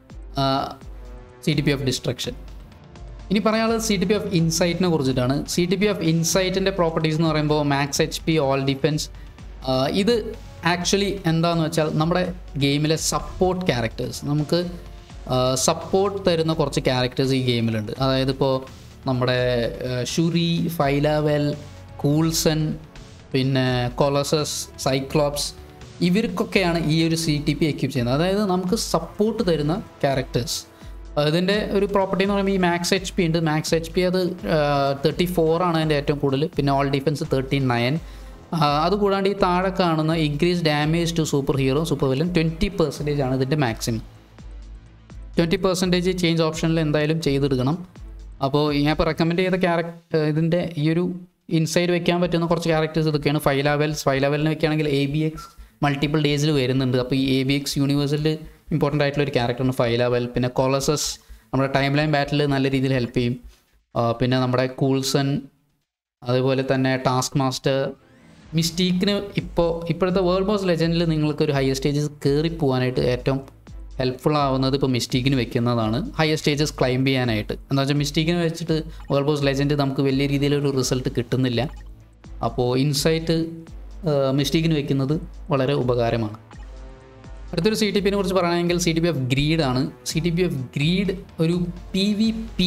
C T P of destruction ഇനി പറയാനുള്ളത് സി ടി പി ഓഫ് ഇൻസൈറ്റിനെ കുറിച്ചിട്ടാണ് സി ടി പി ഓഫ് ഇൻസൈറ്റിൻ്റെ പ്രോപ്പർട്ടീസ് എന്ന് പറയുമ്പോൾ max H P all defence ഇത് ആക്ച്വലി എന്താണെന്ന് വെച്ചാൽ നമ്മുടെ ഗെയിമിലെ സപ്പോർട്ട് ക്യാരക്ടേഴ്സ് നമുക്ക് സപ്പോർട്ട് തരുന്ന കുറച്ച് ക്യാരക്ടേഴ്സ് ഈ ഗെയിമിലുണ്ട് അതായത് ഇപ്പോൾ നമ്മുടെ ആ, ഷുറി ഫൈലാവെൽ കൂൾസൺ പിന്നെ കൊളസസ് സൈക്ലോപ്സ് ഇവർക്കൊക്കെയാണ് ഈ ഒരു സി ടി പി എക്യൂപ്പ് ചെയ്യുന്നത് അതായത് നമുക്ക് സപ്പോർട്ട് തരുന്ന ക്യാരക്ടേഴ്സ് അതിൻ്റെ ഒരു പ്രോപ്പർട്ടി എന്ന് പറയുമ്പോൾ ഈ മാക്സ് എച്ച് പി ഉണ്ട് മാക്സ് എച്ച് പി അത് തേർട്ടി ഫോർ ആണ് അതിൻ്റെ ഏറ്റവും കൂടുതൽ പിന്നെ ഓൾ ഡിഫൻസ് തേർട്ടി നയൻ അതുകൂടാണ്ട് ഈ താഴെ കാണുന്ന increase damage to superhero supervillain twenty percentage ആണ് ഇതിൻ്റെ മാക്സിമം ട്വൻറ്റി പെർസെൻറ്റേജ് ചേഞ്ച് ഓപ്ഷനിൽ എന്തായാലും ചെയ്തെടുക്കണം അപ്പോൾ ഞാൻ ഇപ്പോൾ റെക്കമെൻഡ് ചെയ്ത ക്യാരക്ടർ ഇതിൻ്റെ ഈ ഒരു ഇൻസൈഡ് വെക്കാൻ പറ്റുന്ന കുറച്ച് ക്യാരക്ടേഴ്സ് ഇതൊക്കെയാണ് ഫൈവ് ലെവൽസ് ഫൈവ് ലെവലിന് വെക്കുകയാണെങ്കിൽ എ ബി എക്സ് മൾട്ടിപ്പിൾ ഡേയ്സിൽ വരുന്നുണ്ട് അപ്പോൾ ഈ എ ബി എക്സ് യൂണിവേഴ്സിൽ ഇമ്പോർട്ടൻ്റ് ആയിട്ടുള്ള ഒരു ക്യാരക്ടറാണ് ഫൈവ് ലെവൽ പിന്നെ കൊളസസ് നമ്മുടെ ടൈം ലൈൻ ബാറ്റിൽ നല്ല രീതിയിൽ ഹെൽപ്പ് ചെയ്യും ആ, പിന്നെ നമ്മുടെ കൂൾസൺ അതുപോലെ തന്നെ ടാസ്ക് മാസ്റ്റർ മിസ്റ്റീക്കിന് ഇപ്പോൾ ഇപ്പോഴത്തെ വേൾഡ് ബോസ് ലെജൻഡിൽ നിങ്ങൾക്ക് ഒരു ഹയർ സ്റ്റേജസ് കയറി പോകാനായിട്ട് ഏറ്റവും ഹെൽപ്ഫുൾ ആവുന്നത് ഇപ്പോൾ മിസ്റ്റീക്കിന് വെക്കുന്നതാണ് ഹയർ സ്റ്റേജസ് ക്ലൈംബ് ചെയ്യാനായിട്ട് എന്താ വെച്ചാൽ മിസ്റ്റീക്കിന് വെച്ചിട്ട് വേൾഡ് ബോസ് ലെജൻഡ് നമുക്ക് വലിയ രീതിയിലൊരു റിസൾട്ട് കിട്ടുന്നില്ല അപ്പോൾ ഇൻസൈറ്റ് മിസ്റ്റീക്കിന് വെക്കുന്നത് വളരെ ഉപകാരമാണ് അടുത്തൊരു സി ടി പിനെ കുറിച്ച് പറയുകയാണെങ്കിൽ C T P of greed ആണ് C T P of greed ഒരു P V P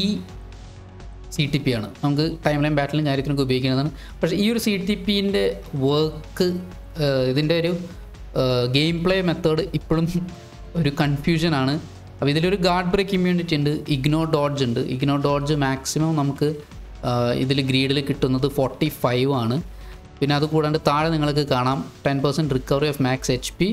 C T P ആണ് നമുക്ക് ടൈം ലൈൻ ബാറ്റിലും കാര്യത്തിനൊക്കെ ഉപയോഗിക്കുന്നതാണ് പക്ഷേ ഈ ഒരു സി ടി പിൻ്റെ വർക്ക് ഇതിൻ്റെ ഒരു ഗെയിം പ്ലേ മെത്തേഡ് ഇപ്പോഴും ഒരു കൺഫ്യൂഷനാണ് അപ്പോൾ ഇതിലൊരു ഗാർഡ് ബ്രേക്ക് ഇമ്മ്യൂണിറ്റി ഉണ്ട് ഇഗ്നോ ഡോഡ്ജ് ഉണ്ട് ഇഗ്നോ ഡോഡ്ജ് മാക്സിമം നമുക്ക് ഇതിൽ ഗ്രീഡിൽ കിട്ടുന്നത് ഫോർട്ടി ഫൈവ് ആണ് പിന്നെ അത് കൂടാണ്ട് താഴെ നിങ്ങൾക്ക് കാണാം ten percent recovery of max H P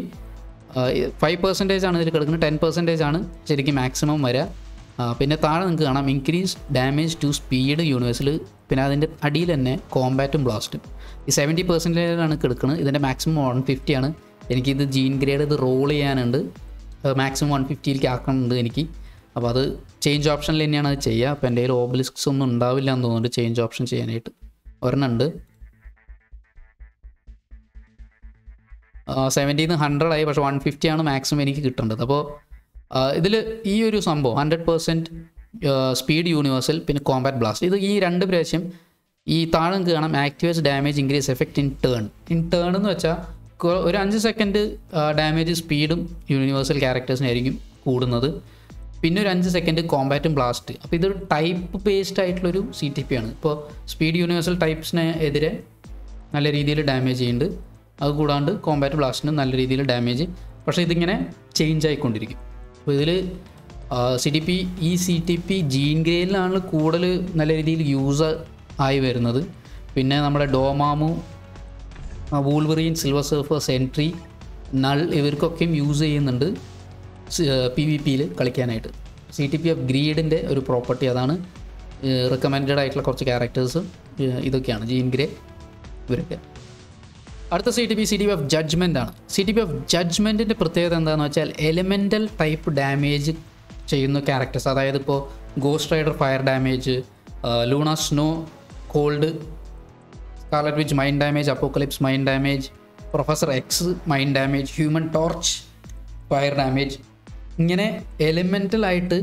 five percentage ആണ് ഇതിൽ കിടക്കുന്നത് ടെൻ പെർസെൻറ്റേജ് ആണ് ശരിക്കും മാക്സിമം വരിക ആ, പിന്നെ താഴെ നിങ്ങൾക്ക് കാണാം ഇൻക്രീസ് ഡാമേജ് ടു സ്പീഡ് യൂണിവേഴ്സിൽ പിന്നെ അതിൻ്റെ അടിയിൽ തന്നെ കോമ്പാറ്റും ബ്ലാസ്റ്റും ഈ സെവൻറ്റി പെർസെൻറ്റേജിലാണ് കിടക്കുന്നത് ഇതിൻ്റെ മാക്സിമം വൺ ഫിഫ്റ്റി ആണ് എനിക്കിത് ജീൻ ഗ്രേഡ് ഇത് റോൾ ചെയ്യാനുണ്ട് മാക്സിമം വൺ ഫിഫ്റ്റിയിലേക്ക് ആക്കണുണ്ട് എനിക്ക് അപ്പോൾ അത് ചേഞ്ച് ഓപ്ഷനിൽ തന്നെയാണ് അത് ചെയ്യുക അപ്പോൾ എൻ്റെ കയ്യിൽ ഓബലിസ്ക്സ് ഒന്നും ഉണ്ടാവില്ല എന്ന് തോന്നുന്നുണ്ട് ചേഞ്ച് ഓപ്ഷൻ ചെയ്യാനായിട്ട് ഒരെണ്ണമുണ്ട് സെവൻറ്റീന്ന് ഹൺഡ്രഡ് ആയി പക്ഷേ വൺ ഫിഫ്റ്റി ആണ് മാക്സിമം എനിക്ക് കിട്ടേണ്ടത് അപ്പോൾ ഇതിൽ ഈ ഒരു സംഭവം ഹൺഡ്രഡ് പെർസെൻറ്റ് സ്പീഡ് യൂണിവേഴ്സൽ പിന്നെ കോമ്പാറ്റ് ബ്ലാസ്റ്റ് ഇത് ഈ രണ്ട് പ്രാവശ്യം ഈ താഴെ നിങ്ങൾക്ക് കാണാം activates damage increase effect in turn in turn എന്ന് വെച്ചാൽ കൊ- ഒരു അഞ്ച് സെക്കൻഡ് ഡാമേജ് സ്പീഡും യൂണിവേഴ്സൽ ക്യാരക്ടേഴ്സിനായിരിക്കും കൂടുന്നത് പിന്നെ ഒരു അഞ്ച് സെക്കൻഡ് കോമ്പാറ്റും ബ്ലാസ്റ്റ് അപ്പോൾ ഇതൊരു ടൈപ്പ് ബേസ്ഡ് ആയിട്ടുള്ളൊരു സി ടി പി ആണ് ഇപ്പോൾ സ്പീഡ് യൂണിവേഴ്സൽ ടൈപ്സിന് എതിരെ നല്ല രീതിയിൽ ഡാമേജ് ചെയ്യുന്നുണ്ട് അത് കൂടാണ്ട് കോമ്പാറ്റ് ബ്ലാസ്റ്റിന് നല്ല രീതിയിൽ ഡാമേജ് പക്ഷേ ഇതിങ്ങനെ ചേഞ്ച് ആയിക്കൊണ്ടിരിക്കും അപ്പോൾ ഇതിൽ സി ടി പി ഈ സി ടി പി ജീൻ ഗ്രേയിലാണ് കൂടുതൽ നല്ല രീതിയിൽ യൂസ് ആയി വരുന്നത് പിന്നെ നമ്മുടെ Dormammu Wolverine Silver Surfers Sentry Nul ഇവർക്കൊക്കെയും യൂസ് ചെയ്യുന്നുണ്ട് പി വി പിയിൽ കളിക്കാനായിട്ട് സി ടി പി ഓഫ് ഗ്രീഡിൻ്റെ ഒരു പ്രോപ്പർട്ടി അതാണ് റെക്കമെൻഡഡ് ആയിട്ടുള്ള കുറച്ച് ക്യാരക്ടേഴ്സ് ഇതൊക്കെയാണ് ജീൻ ഗ്രേ ഇവരൊക്കെ അടുത്ത C T P C T P of judgment ആണ് സി ടി പി ഓഫ് ജഡ്ജ്മെൻറ്റിൻ്റെ പ്രത്യേകത എന്താണെന്ന് വെച്ചാൽ എലിമെൻ്റൽ ടൈപ്പ് ഡാമേജ് ചെയ്യുന്ന ക്യാരക്ടേഴ്സ് അതായത് ഇപ്പോൾ Ghost Rider fire damage Luna Snow cold Scarlet Witch mind damage Apocalypse mind damage Professor X mind damage Human Torch fire damage ഇങ്ങനെ എലിമെൻ്റലായിട്ട്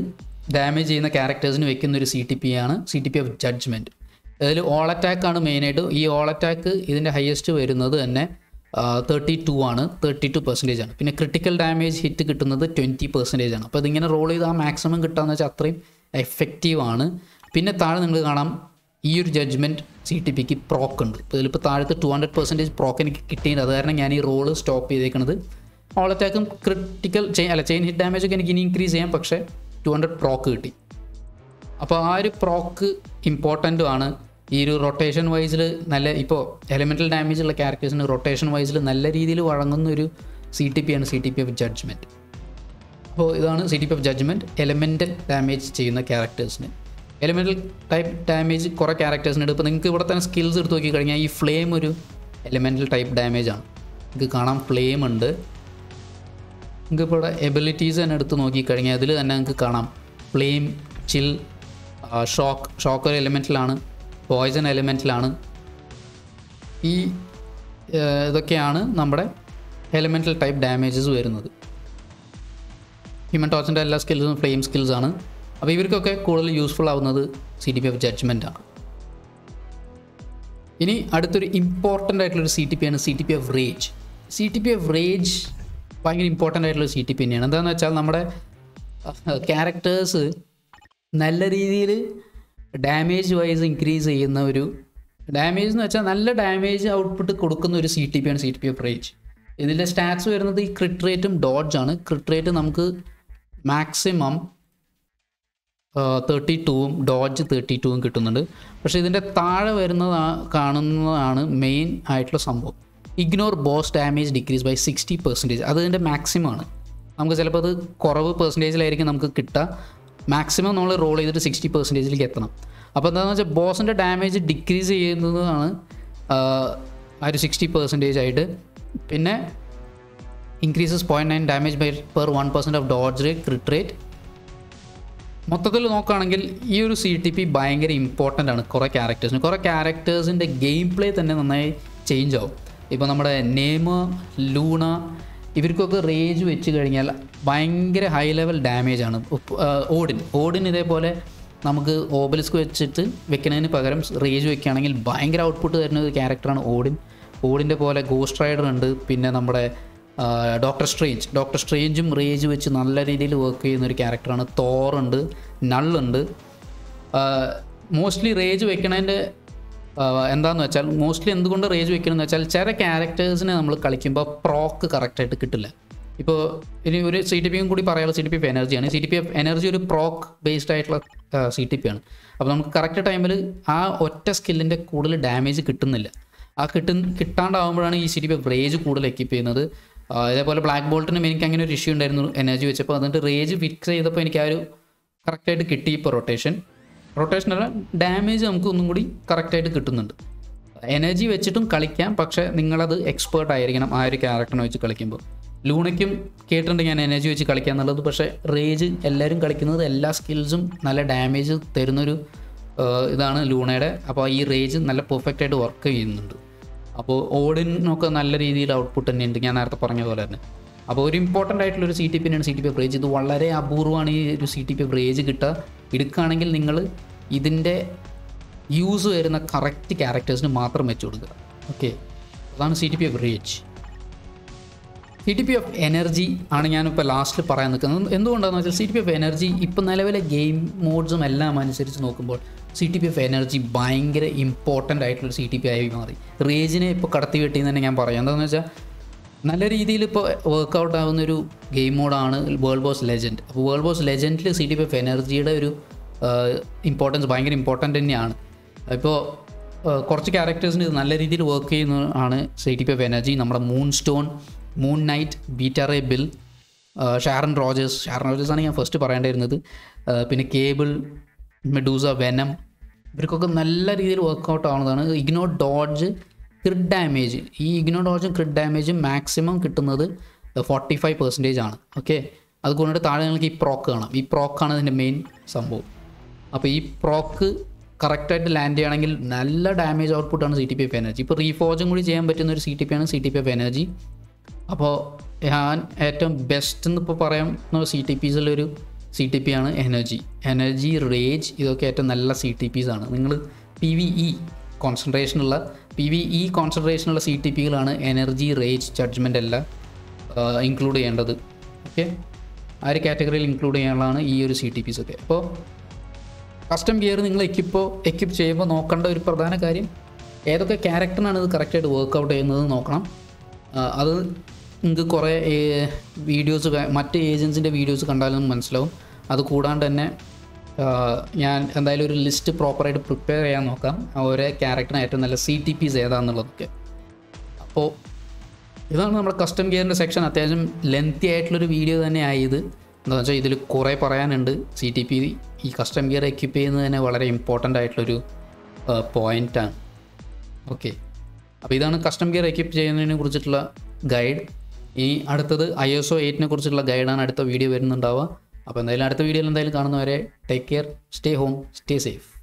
ഡാമേജ് ചെയ്യുന്ന ക്യാരക്ടേഴ്സിന് വെക്കുന്ന ഒരു സി ടി പി ആണ് C T P of judgment അതിൽ all attack ആണ് മെയിനായിട്ട് ഈ ഓൾ അറ്റാക്ക് ഇതിൻ്റെ ഹയസ്റ്റ് വരുന്നത് തന്നെ തേർട്ടി ടു ആണ് തേർട്ടി ടു പെർസെൻറ്റേജ് ആണ് പിന്നെ ക്രിട്ടിക്കൽ ഡാമേജ് ഹിറ്റ് കിട്ടുന്നത് ട്വൻറ്റി പെർസെൻറ്റേജ് ആണ് അപ്പോൾ ഇതിങ്ങനെ റോൾ ചെയ്ത് ആ മാക്സിമം കിട്ടുകയെന്ന് വെച്ചാൽ അത്രയും എഫക്റ്റീവ് ആണ് പിന്നെ താഴെ നിങ്ങൾ കാണാം ഈ ഒരു ജഡ്ജ്മെൻറ്റ് സി ടി പിക്ക് പ്രോക്ക് ഉണ്ട് ഇപ്പോൾ ഇതിലിപ്പോൾ താഴത്ത് ടു ഹൺഡ്രഡ് പെർസെൻറ്റേജ് പ്രോക്ക് എനിക്ക് കിട്ടിയിട്ടുണ്ട് അത് കാരണം ഞാൻ ഈ റോള് സ്റ്റോപ്പ് ചെയ്തേക്കുന്നത് ഓൾ അറ്റാക്കും ക്രിട്ടിക്കൽ ചെയിൻ അല്ല ചെയിൻ ഹിറ്റ് ഡാമേജ് ഒക്കെ എനിക്ക് ഇനി ഇൻക്രീസ് ചെയ്യാം പക്ഷേ ടു ഹൺഡ്രഡ് പ്രോക്ക് കിട്ടി അപ്പോൾ ആ ഒരു പ്രോക്ക് ഇമ്പോർട്ടൻറ്റും ആണ് ഈ ഒരു റൊട്ടേഷൻ വൈസിൽ നല്ല ഇപ്പോൾ എലമെൻ്റൽ ഡാമേജ് ഉള്ള ക്യാരക്ടേഴ്സിന് റൊട്ടേഷൻ വൈസിൽ നല്ല രീതിയിൽ വഴങ്ങുന്ന ഒരു സി ടി പി ആണ് C T P of judgment അപ്പോൾ ഇതാണ് C T P of judgment elemental damage ചെയ്യുന്ന ക്യാരക്ടേഴ്സിന് എലമെൻ്റൽ ടൈപ്പ് ഡാമേജ് കുറേ ക്യാരക്ടേഴ്സിനുണ്ട് ഇപ്പോൾ നിങ്ങൾക്ക് ഇവിടെ തന്നെ സ്കിൽസ് എടുത്ത് നോക്കി കഴിഞ്ഞാൽ ഈ ഫ്ലെയിം ഒരു എലമെൻ്റൽ ടൈപ്പ് ഡാമേജ് ആണ് നിങ്ങൾക്ക് കാണാം ഫ്ലെയിം ഉണ്ട് നിങ്ങൾക്ക് ഇപ്പോൾ ഇവിടെ എബിലിറ്റീസ് തന്നെ എടുത്ത് നോക്കിക്കഴിഞ്ഞാൽ അതിൽ തന്നെ നിങ്ങൾക്ക് കാണാം ഫ്ലെയിം ചിൽ ഷോക്ക് ഷോക്ക് ഒരു എലിമെൻറ്റിലാണ് പോയ്സൺ എലിമെൻറ്റിലാണ് ഈ ഏഹ്, ഇതൊക്കെയാണ് നമ്മുടെ എലിമെൻറ്റൽ ടൈപ്പ് ഡാമേജസ് വരുന്നത് ഹ്യൂമൻ ടോച്ചിൻ്റെ എല്ലാ സ്കിൽസും ഫ്ലെയിം സ്കിൽസ് ആണ് അപ്പോൾ ഇവർക്കൊക്കെ കൂടുതൽ യൂസ്ഫുൾ ആവുന്നത് C T P of judgment ആണ് ഇനി അടുത്തൊരു ഇമ്പോർട്ടൻ്റ് ആയിട്ടുള്ളൊരു സി ടി പി ആണ് C T P of rage C T P of rage ഭയങ്കര ഇമ്പോർട്ടൻ്റ് ആയിട്ടുള്ള സി ടി പി തന്നെയാണ് എന്താണെന്ന് വെച്ചാൽ നമ്മുടെ ക്യാരക്ടേഴ്സ് നല്ല രീതിയിൽ ഡാമേജ് വൈസ് ഇൻക്രീസ് ചെയ്യുന്ന ഒരു ഡാമേജ് എന്ന് വെച്ചാൽ നല്ല ഡാമേജ് ഔട്ട്പുട്ട് കൊടുക്കുന്ന ഒരു സി ടി പി ആണ് C T P of rage ഇതിൻ്റെ സ്റ്റാറ്റ്സ് വരുന്നത് ഈ ക്രിട്ട് റേറ്റും ഡോഡ്ജ് ആണ് ക്രിട്ട് റേറ്റ് നമുക്ക് മാക്സിമം തേർട്ടി ടൂവും ഡോഡ്ജ് തേർട്ടി ടൂവും കിട്ടുന്നുണ്ട് പക്ഷേ ഇതിൻ്റെ താഴെ വരുന്നത് കാണുന്നതാണ് മെയിൻ ആയിട്ടുള്ള സംഭവം ignore boss damage decrease by sixty percentage അത് ഇതിൻ്റെ മാക്സിമം ആണ് നമുക്ക് ചിലപ്പോൾ അത് കുറവ് പെർസെൻറ്റേജിലായിരിക്കും നമുക്ക് കിട്ടുക മാക്സിമം നമ്മൾ റോൾ ചെയ്തിട്ട് സിക്സ്റ്റി പെർസെൻറ്റേജിലേക്ക് എത്തണം അപ്പോൾ എന്താണെന്ന് വെച്ചാൽ ബോസിൻ്റെ ഡാമേജ് ഡിക്രീസ് ചെയ്യുന്നതാണ് ആ ആ ഒരു സിക്സ്റ്റി പെർസെൻറ്റേജ് ആയിട്ട് പിന്നെ increases point nine damage by per one percent of dodge rate crit rate മൊത്തത്തിൽ നോക്കുകയാണെങ്കിൽ ഈ ഒരു സി ടി പി ഭയങ്കര ഇമ്പോർട്ടൻ്റ് ആണ് കുറേ ക്യാരക്ടേഴ്സിന് കുറേ ക്യാരക്ടേഴ്സിൻ്റെ ഗെയിം പ്ലേ തന്നെ നന്നായി ചേഞ്ച് ആവും ഇപ്പോൾ നമ്മുടെ നെയ്മ് ലൂണ ഇവർക്കൊക്കെ റേജ് വെച്ച് കഴിഞ്ഞാൽ ഭയങ്കര ഹൈ ലെവൽ ഡാമേജ് ആണ് ഉപ്പ്- ആ, ഓഡിൻ ഓഡിൻ ഇതേപോലെ നമുക്ക് ഓബലിസ്ക് വെച്ചിട്ട് വെക്കുന്നതിന് പകരം റേജ് വെക്കുകയാണെങ്കിൽ ഭയങ്കര ഔട്ട്പുട്ട് തരുന്ന ഒരു ക്യാരക്ടറാണ് ഓഡിൻ ഓഡിൻ്റെ പോലെ ഗോസ്റ്റ് റൈഡർ ഉണ്ട് പിന്നെ നമ്മുടെ ഡോക്ടർ സ്ട്രേഞ്ച് ഡോക്ടർ സ്ട്രേഞ്ചും റേജ് വെച്ച് നല്ല രീതിയിൽ വർക്ക് ചെയ്യുന്ന ഒരു ക്യാരക്ടറാണ് തോറുണ്ട് നള്ളുണ്ട് മോസ്റ്റ്ലി റേജ് വെക്കണതിൻ്റെ എന്താണെന്ന് വെച്ചാൽ മോസ്റ്റ്ലി എന്തുകൊണ്ട് റേജ് വെക്കണമെന്ന് വെച്ചാൽ ചില ക്യാരക്ടേഴ്സിനെ നമ്മൾ കളിക്കുമ്പോൾ പ്രോക്ക് കറക്റ്റായിട്ട് കിട്ടില്ല ഇപ്പോൾ ഇനി ഒരു സി ടി പിയും കൂടി പറയാനുള്ള സി ടി പി എഫ് എനർജിയാണ് C T P F energy ഒരു പ്രോക്ക് ബേസ്ഡ് ആയിട്ടുള്ള സി ടി പി ആണ് അപ്പോൾ നമുക്ക് കറക്റ്റ് ടൈമിൽ ആ ഒറ്റ സ്കില്ലിൻ്റെ കൂടുതൽ ഡാമേജ് കിട്ടുന്നില്ല ആ കിട്ടും കിട്ടാണ്ടാവുമ്പോഴാണ് ഈ C T P F rage കൂടുതൽ എക്യൂപ്പ് ചെയ്യുന്നത് ആ, ഇതേപോലെ ബ്ലാക്ക് ബോൾട്ടിനും എനിക്ക് അങ്ങനെ ഒരു ഇഷ്യൂ ഉണ്ടായിരുന്നു എനർജി വെച്ചപ്പോൾ എന്നിട്ട് റേജ് ഫിക്സ് ചെയ്തപ്പോൾ എനിക്ക് ആ ഒരു കറക്റ്റായിട്ട് കിട്ടി ഇപ്പോൾ റൊട്ടേഷൻ റൊട്ടേഷൻ അല്ല ഡാമേജ് നമുക്ക് ഒന്നും കൂടി കറക്റ്റായിട്ട് കിട്ടുന്നുണ്ട് എനർജി വെച്ചിട്ടും കളിക്കാം പക്ഷേ നിങ്ങളത് എക്സ്പേർട്ട് ആയിരിക്കണം ആ ഒരു ക്യാരക്ടറിനെ വെച്ച് കളിക്കുമ്പോൾ ലൂണയ്ക്കും കേട്ടിട്ടുണ്ട് ഞാൻ എനർജി വെച്ച് കളിക്കുക എന്നുള്ളത് പക്ഷേ റേജ് എല്ലാവരും കളിക്കുന്നത് എല്ലാ സ്കിൽസും നല്ല ഡാമേജ് തരുന്നൊരു ആ, ഇതാണ് ലൂണയുടെ അപ്പോൾ ഈ റേജ് നല്ല പെർഫെക്റ്റ് ആയിട്ട് വർക്ക് ചെയ്യുന്നുണ്ട് അപ്പോൾ ഓഡിനൊക്കെ നല്ല രീതിയിൽ ഔട്ട്പുട്ട് തന്നെയുണ്ട് ഞാൻ നേരത്തെ പറഞ്ഞ പോലെ തന്നെ അപ്പോൾ ഒരു ഇമ്പോർട്ടൻ്റ് ആയിട്ടുള്ള ഒരു സി ടി പിന്നാണ് സി ടി പി റേജ് ഇത് വളരെ അപൂർവമാണ് ഈ ഒരു സി ടി പി റേജ് കിട്ടുക എടുക്കുകയാണെങ്കിൽ നിങ്ങൾ ഇതിൻ്റെ യൂസ് വരുന്ന കറക്റ്റ് ക്യാരക്ടേഴ്സിന് മാത്രം വെച്ച് കൊടുക്കുക ഓക്കെ അതാണ് C T P of rage C T P of energy ആണ് ഞാനിപ്പോൾ ലാസ്റ്റിൽ പറയാൻ നിൽക്കുന്നത് എന്തുകൊണ്ടാണെന്ന് വെച്ചാൽ C T P of energy ഇപ്പോൾ നിലവിലെ ഗെയിം മോഡ്സും എല്ലാം അനുസരിച്ച് നോക്കുമ്പോൾ C T P of energy ഭയങ്കര ഇമ്പോർട്ടൻ്റ് ആയിട്ടുള്ളൊരു സി ടി പി ആയി മാറി റേജിനെ ഇപ്പോൾ കടത്തി വെട്ടിയെന്ന് തന്നെ ഞാൻ പറയാം എന്താണെന്ന് വെച്ചാൽ നല്ല രീതിയിൽ ഇപ്പോൾ വർക്കൗട്ട് ആവുന്ന ഒരു ഗെയിം മോഡാണ് വേൾഡ് ബോസ് ലെജൻഡ് അപ്പോൾ വേൾഡ് ബോസ് ലെജൻഡിൽ സി ടി പി ഓഫ് എനർജിയുടെ ഒരു ഇമ്പോർട്ടൻസ് ഭയങ്കര ഇമ്പോർട്ടൻ്റ് തന്നെയാണ് ഇപ്പോൾ കുറച്ച് ക്യാരക്ടേഴ്സിന് ഇത് നല്ല രീതിയിൽ വർക്ക് ചെയ്യുന്നതാണ് C T P of energy നമ്മുടെ Moonstone Moon Knight Beta Ray Bill Sharon Rogers Sharon Rogers ആണ് ഞാൻ ഫസ്റ്റ് പറയേണ്ടിയിരുന്നത് ആ, പിന്നെ കേബിൾ മെഡൂസ വെനം ഇവർക്കൊക്കെ നല്ല രീതിയിൽ വർക്കൗട്ട് ആവുന്നതാണ് ഇഗ്നോ ഡോഡ്ജ് ക്രിഡ് ഡാമേജ് ഈ ഇഗ്നോ ഡോഡ്ജും ക്രിഡ് ഡാമേജും മാക്സിമം കിട്ടുന്നത് ഫോർട്ടി ഫൈവ് പെർസെൻറ്റേജ് ആണ് ഓക്കെ അതുകൊണ്ടിട്ട് താഴെ നിങ്ങൾക്ക് ഈ പ്രോക്ക് കാണാം ഈ പ്രോക്കാണ് ഇതിൻ്റെ മെയിൻ സംഭവം അപ്പോൾ ഈ പ്രോക്ക് കറക്റ്റായിട്ട് ലാൻഡ് ചെയ്യുകയാണെങ്കിൽ നല്ല ഡാമേജ് ഔട്ട്പുട്ടാണ് C T P F energy ഇപ്പോൾ റീഫോർജും കൂടി ചെയ്യാൻ പറ്റുന്ന ഒരു സി ടി പി ആണ് C T P F energy അപ്പോൾ ഞാൻ ഏറ്റവും ബെസ്റ്റ് എന്ന് ഇപ്പോൾ പറയാവുന്ന സി ടി പീസിലൊരു സി ടി പി ആണ് എനർജി എനർജി റേജ് ഇതൊക്കെ ഏറ്റവും നല്ല സി ടി പീസ് ആണ് നിങ്ങൾ പി വി ഇ കോൺസെൻട്രേഷനുള്ള പി വി ഇ കോൺസെൻട്രേഷനുള്ള സി ടി പികളാണ് എനർജി റേജ് ജഡ്ജ്മെൻ്റ് എല്ലാം ഇൻക്ലൂഡ് ചെയ്യേണ്ടത് ഓക്കെ ആ ഒരു കാറ്റഗറിയിൽ ഇൻക്ലൂഡ് ചെയ്യാനുള്ളതാണ് ഈ ഒരു സി ടി പീസ് ഒക്കെ അപ്പോൾ കസ്റ്റം ഗിയർ നിങ്ങൾ എക്യിപ്പോ എക്യിപ്പ് ചെയ്യുമ്പോൾ നോക്കേണ്ട ഒരു പ്രധാന കാര്യം ഏതൊക്കെ ക്യാരക്ടറിനാണ് ഇത് കറക്റ്റായിട്ട് വർക്കൗട്ട് ചെയ്യുന്നത് നോക്കണം ആ, അത് നിങ്ങൾക്ക് കുറേ വീഡിയോസ് മറ്റ് ഏജൻസിൻ്റെ വീഡിയോസ് കണ്ടാലും മനസ്സിലാവും അത് കൂടാണ്ട് തന്നെ ആ, ഞാൻ എന്തായാലും ഒരു ലിസ്റ്റ് പ്രോപ്പറായിട്ട് പ്രിപ്പയർ ചെയ്യാൻ നോക്കാം ആ ഓരോ ക്യാരക്ടറിന് ഏറ്റവും നല്ല സി ടി പീസ് ഏതാണെന്നുള്ളതൊക്കെ അപ്പോൾ ഇതാണ് നമ്മുടെ കസ്റ്റം ഗിയറിൻ്റെ സെക്ഷൻ അത്യാവശ്യം ലെങ്തി ആയിട്ടുള്ളൊരു വീഡിയോ തന്നെ ആയത് എന്താണെന്ന് വെച്ചാൽ ഇതിൽ കുറേ പറയാനുണ്ട് സി ടി പി ഈ കസ്റ്റം ഗിയർ എക്യുപ്പ് ചെയ്യുന്നത് തന്നെ വളരെ ഇമ്പോർട്ടൻ്റ് ആയിട്ടുള്ളൊരു പോയിൻ്റാണ് ഓക്കെ അപ്പോൾ ഇതാണ് കസ്റ്റം ഗിയർ എക്യുപ്പ് ചെയ്യുന്നതിനെ കുറിച്ചിട്ടുള്ള ഗൈഡ് ഈ അടുത്തത് ഐ എസ് ഒ എയ്റ്റിനെ കുറിച്ചുള്ള ഗൈഡാണ് അടുത്ത വീഡിയോ വരുന്നുണ്ടാവുക അപ്പോൾ എന്തായാലും അടുത്ത വീഡിയോയിൽ എന്തായാലും കാണുന്നവരെ take care stay home stay safe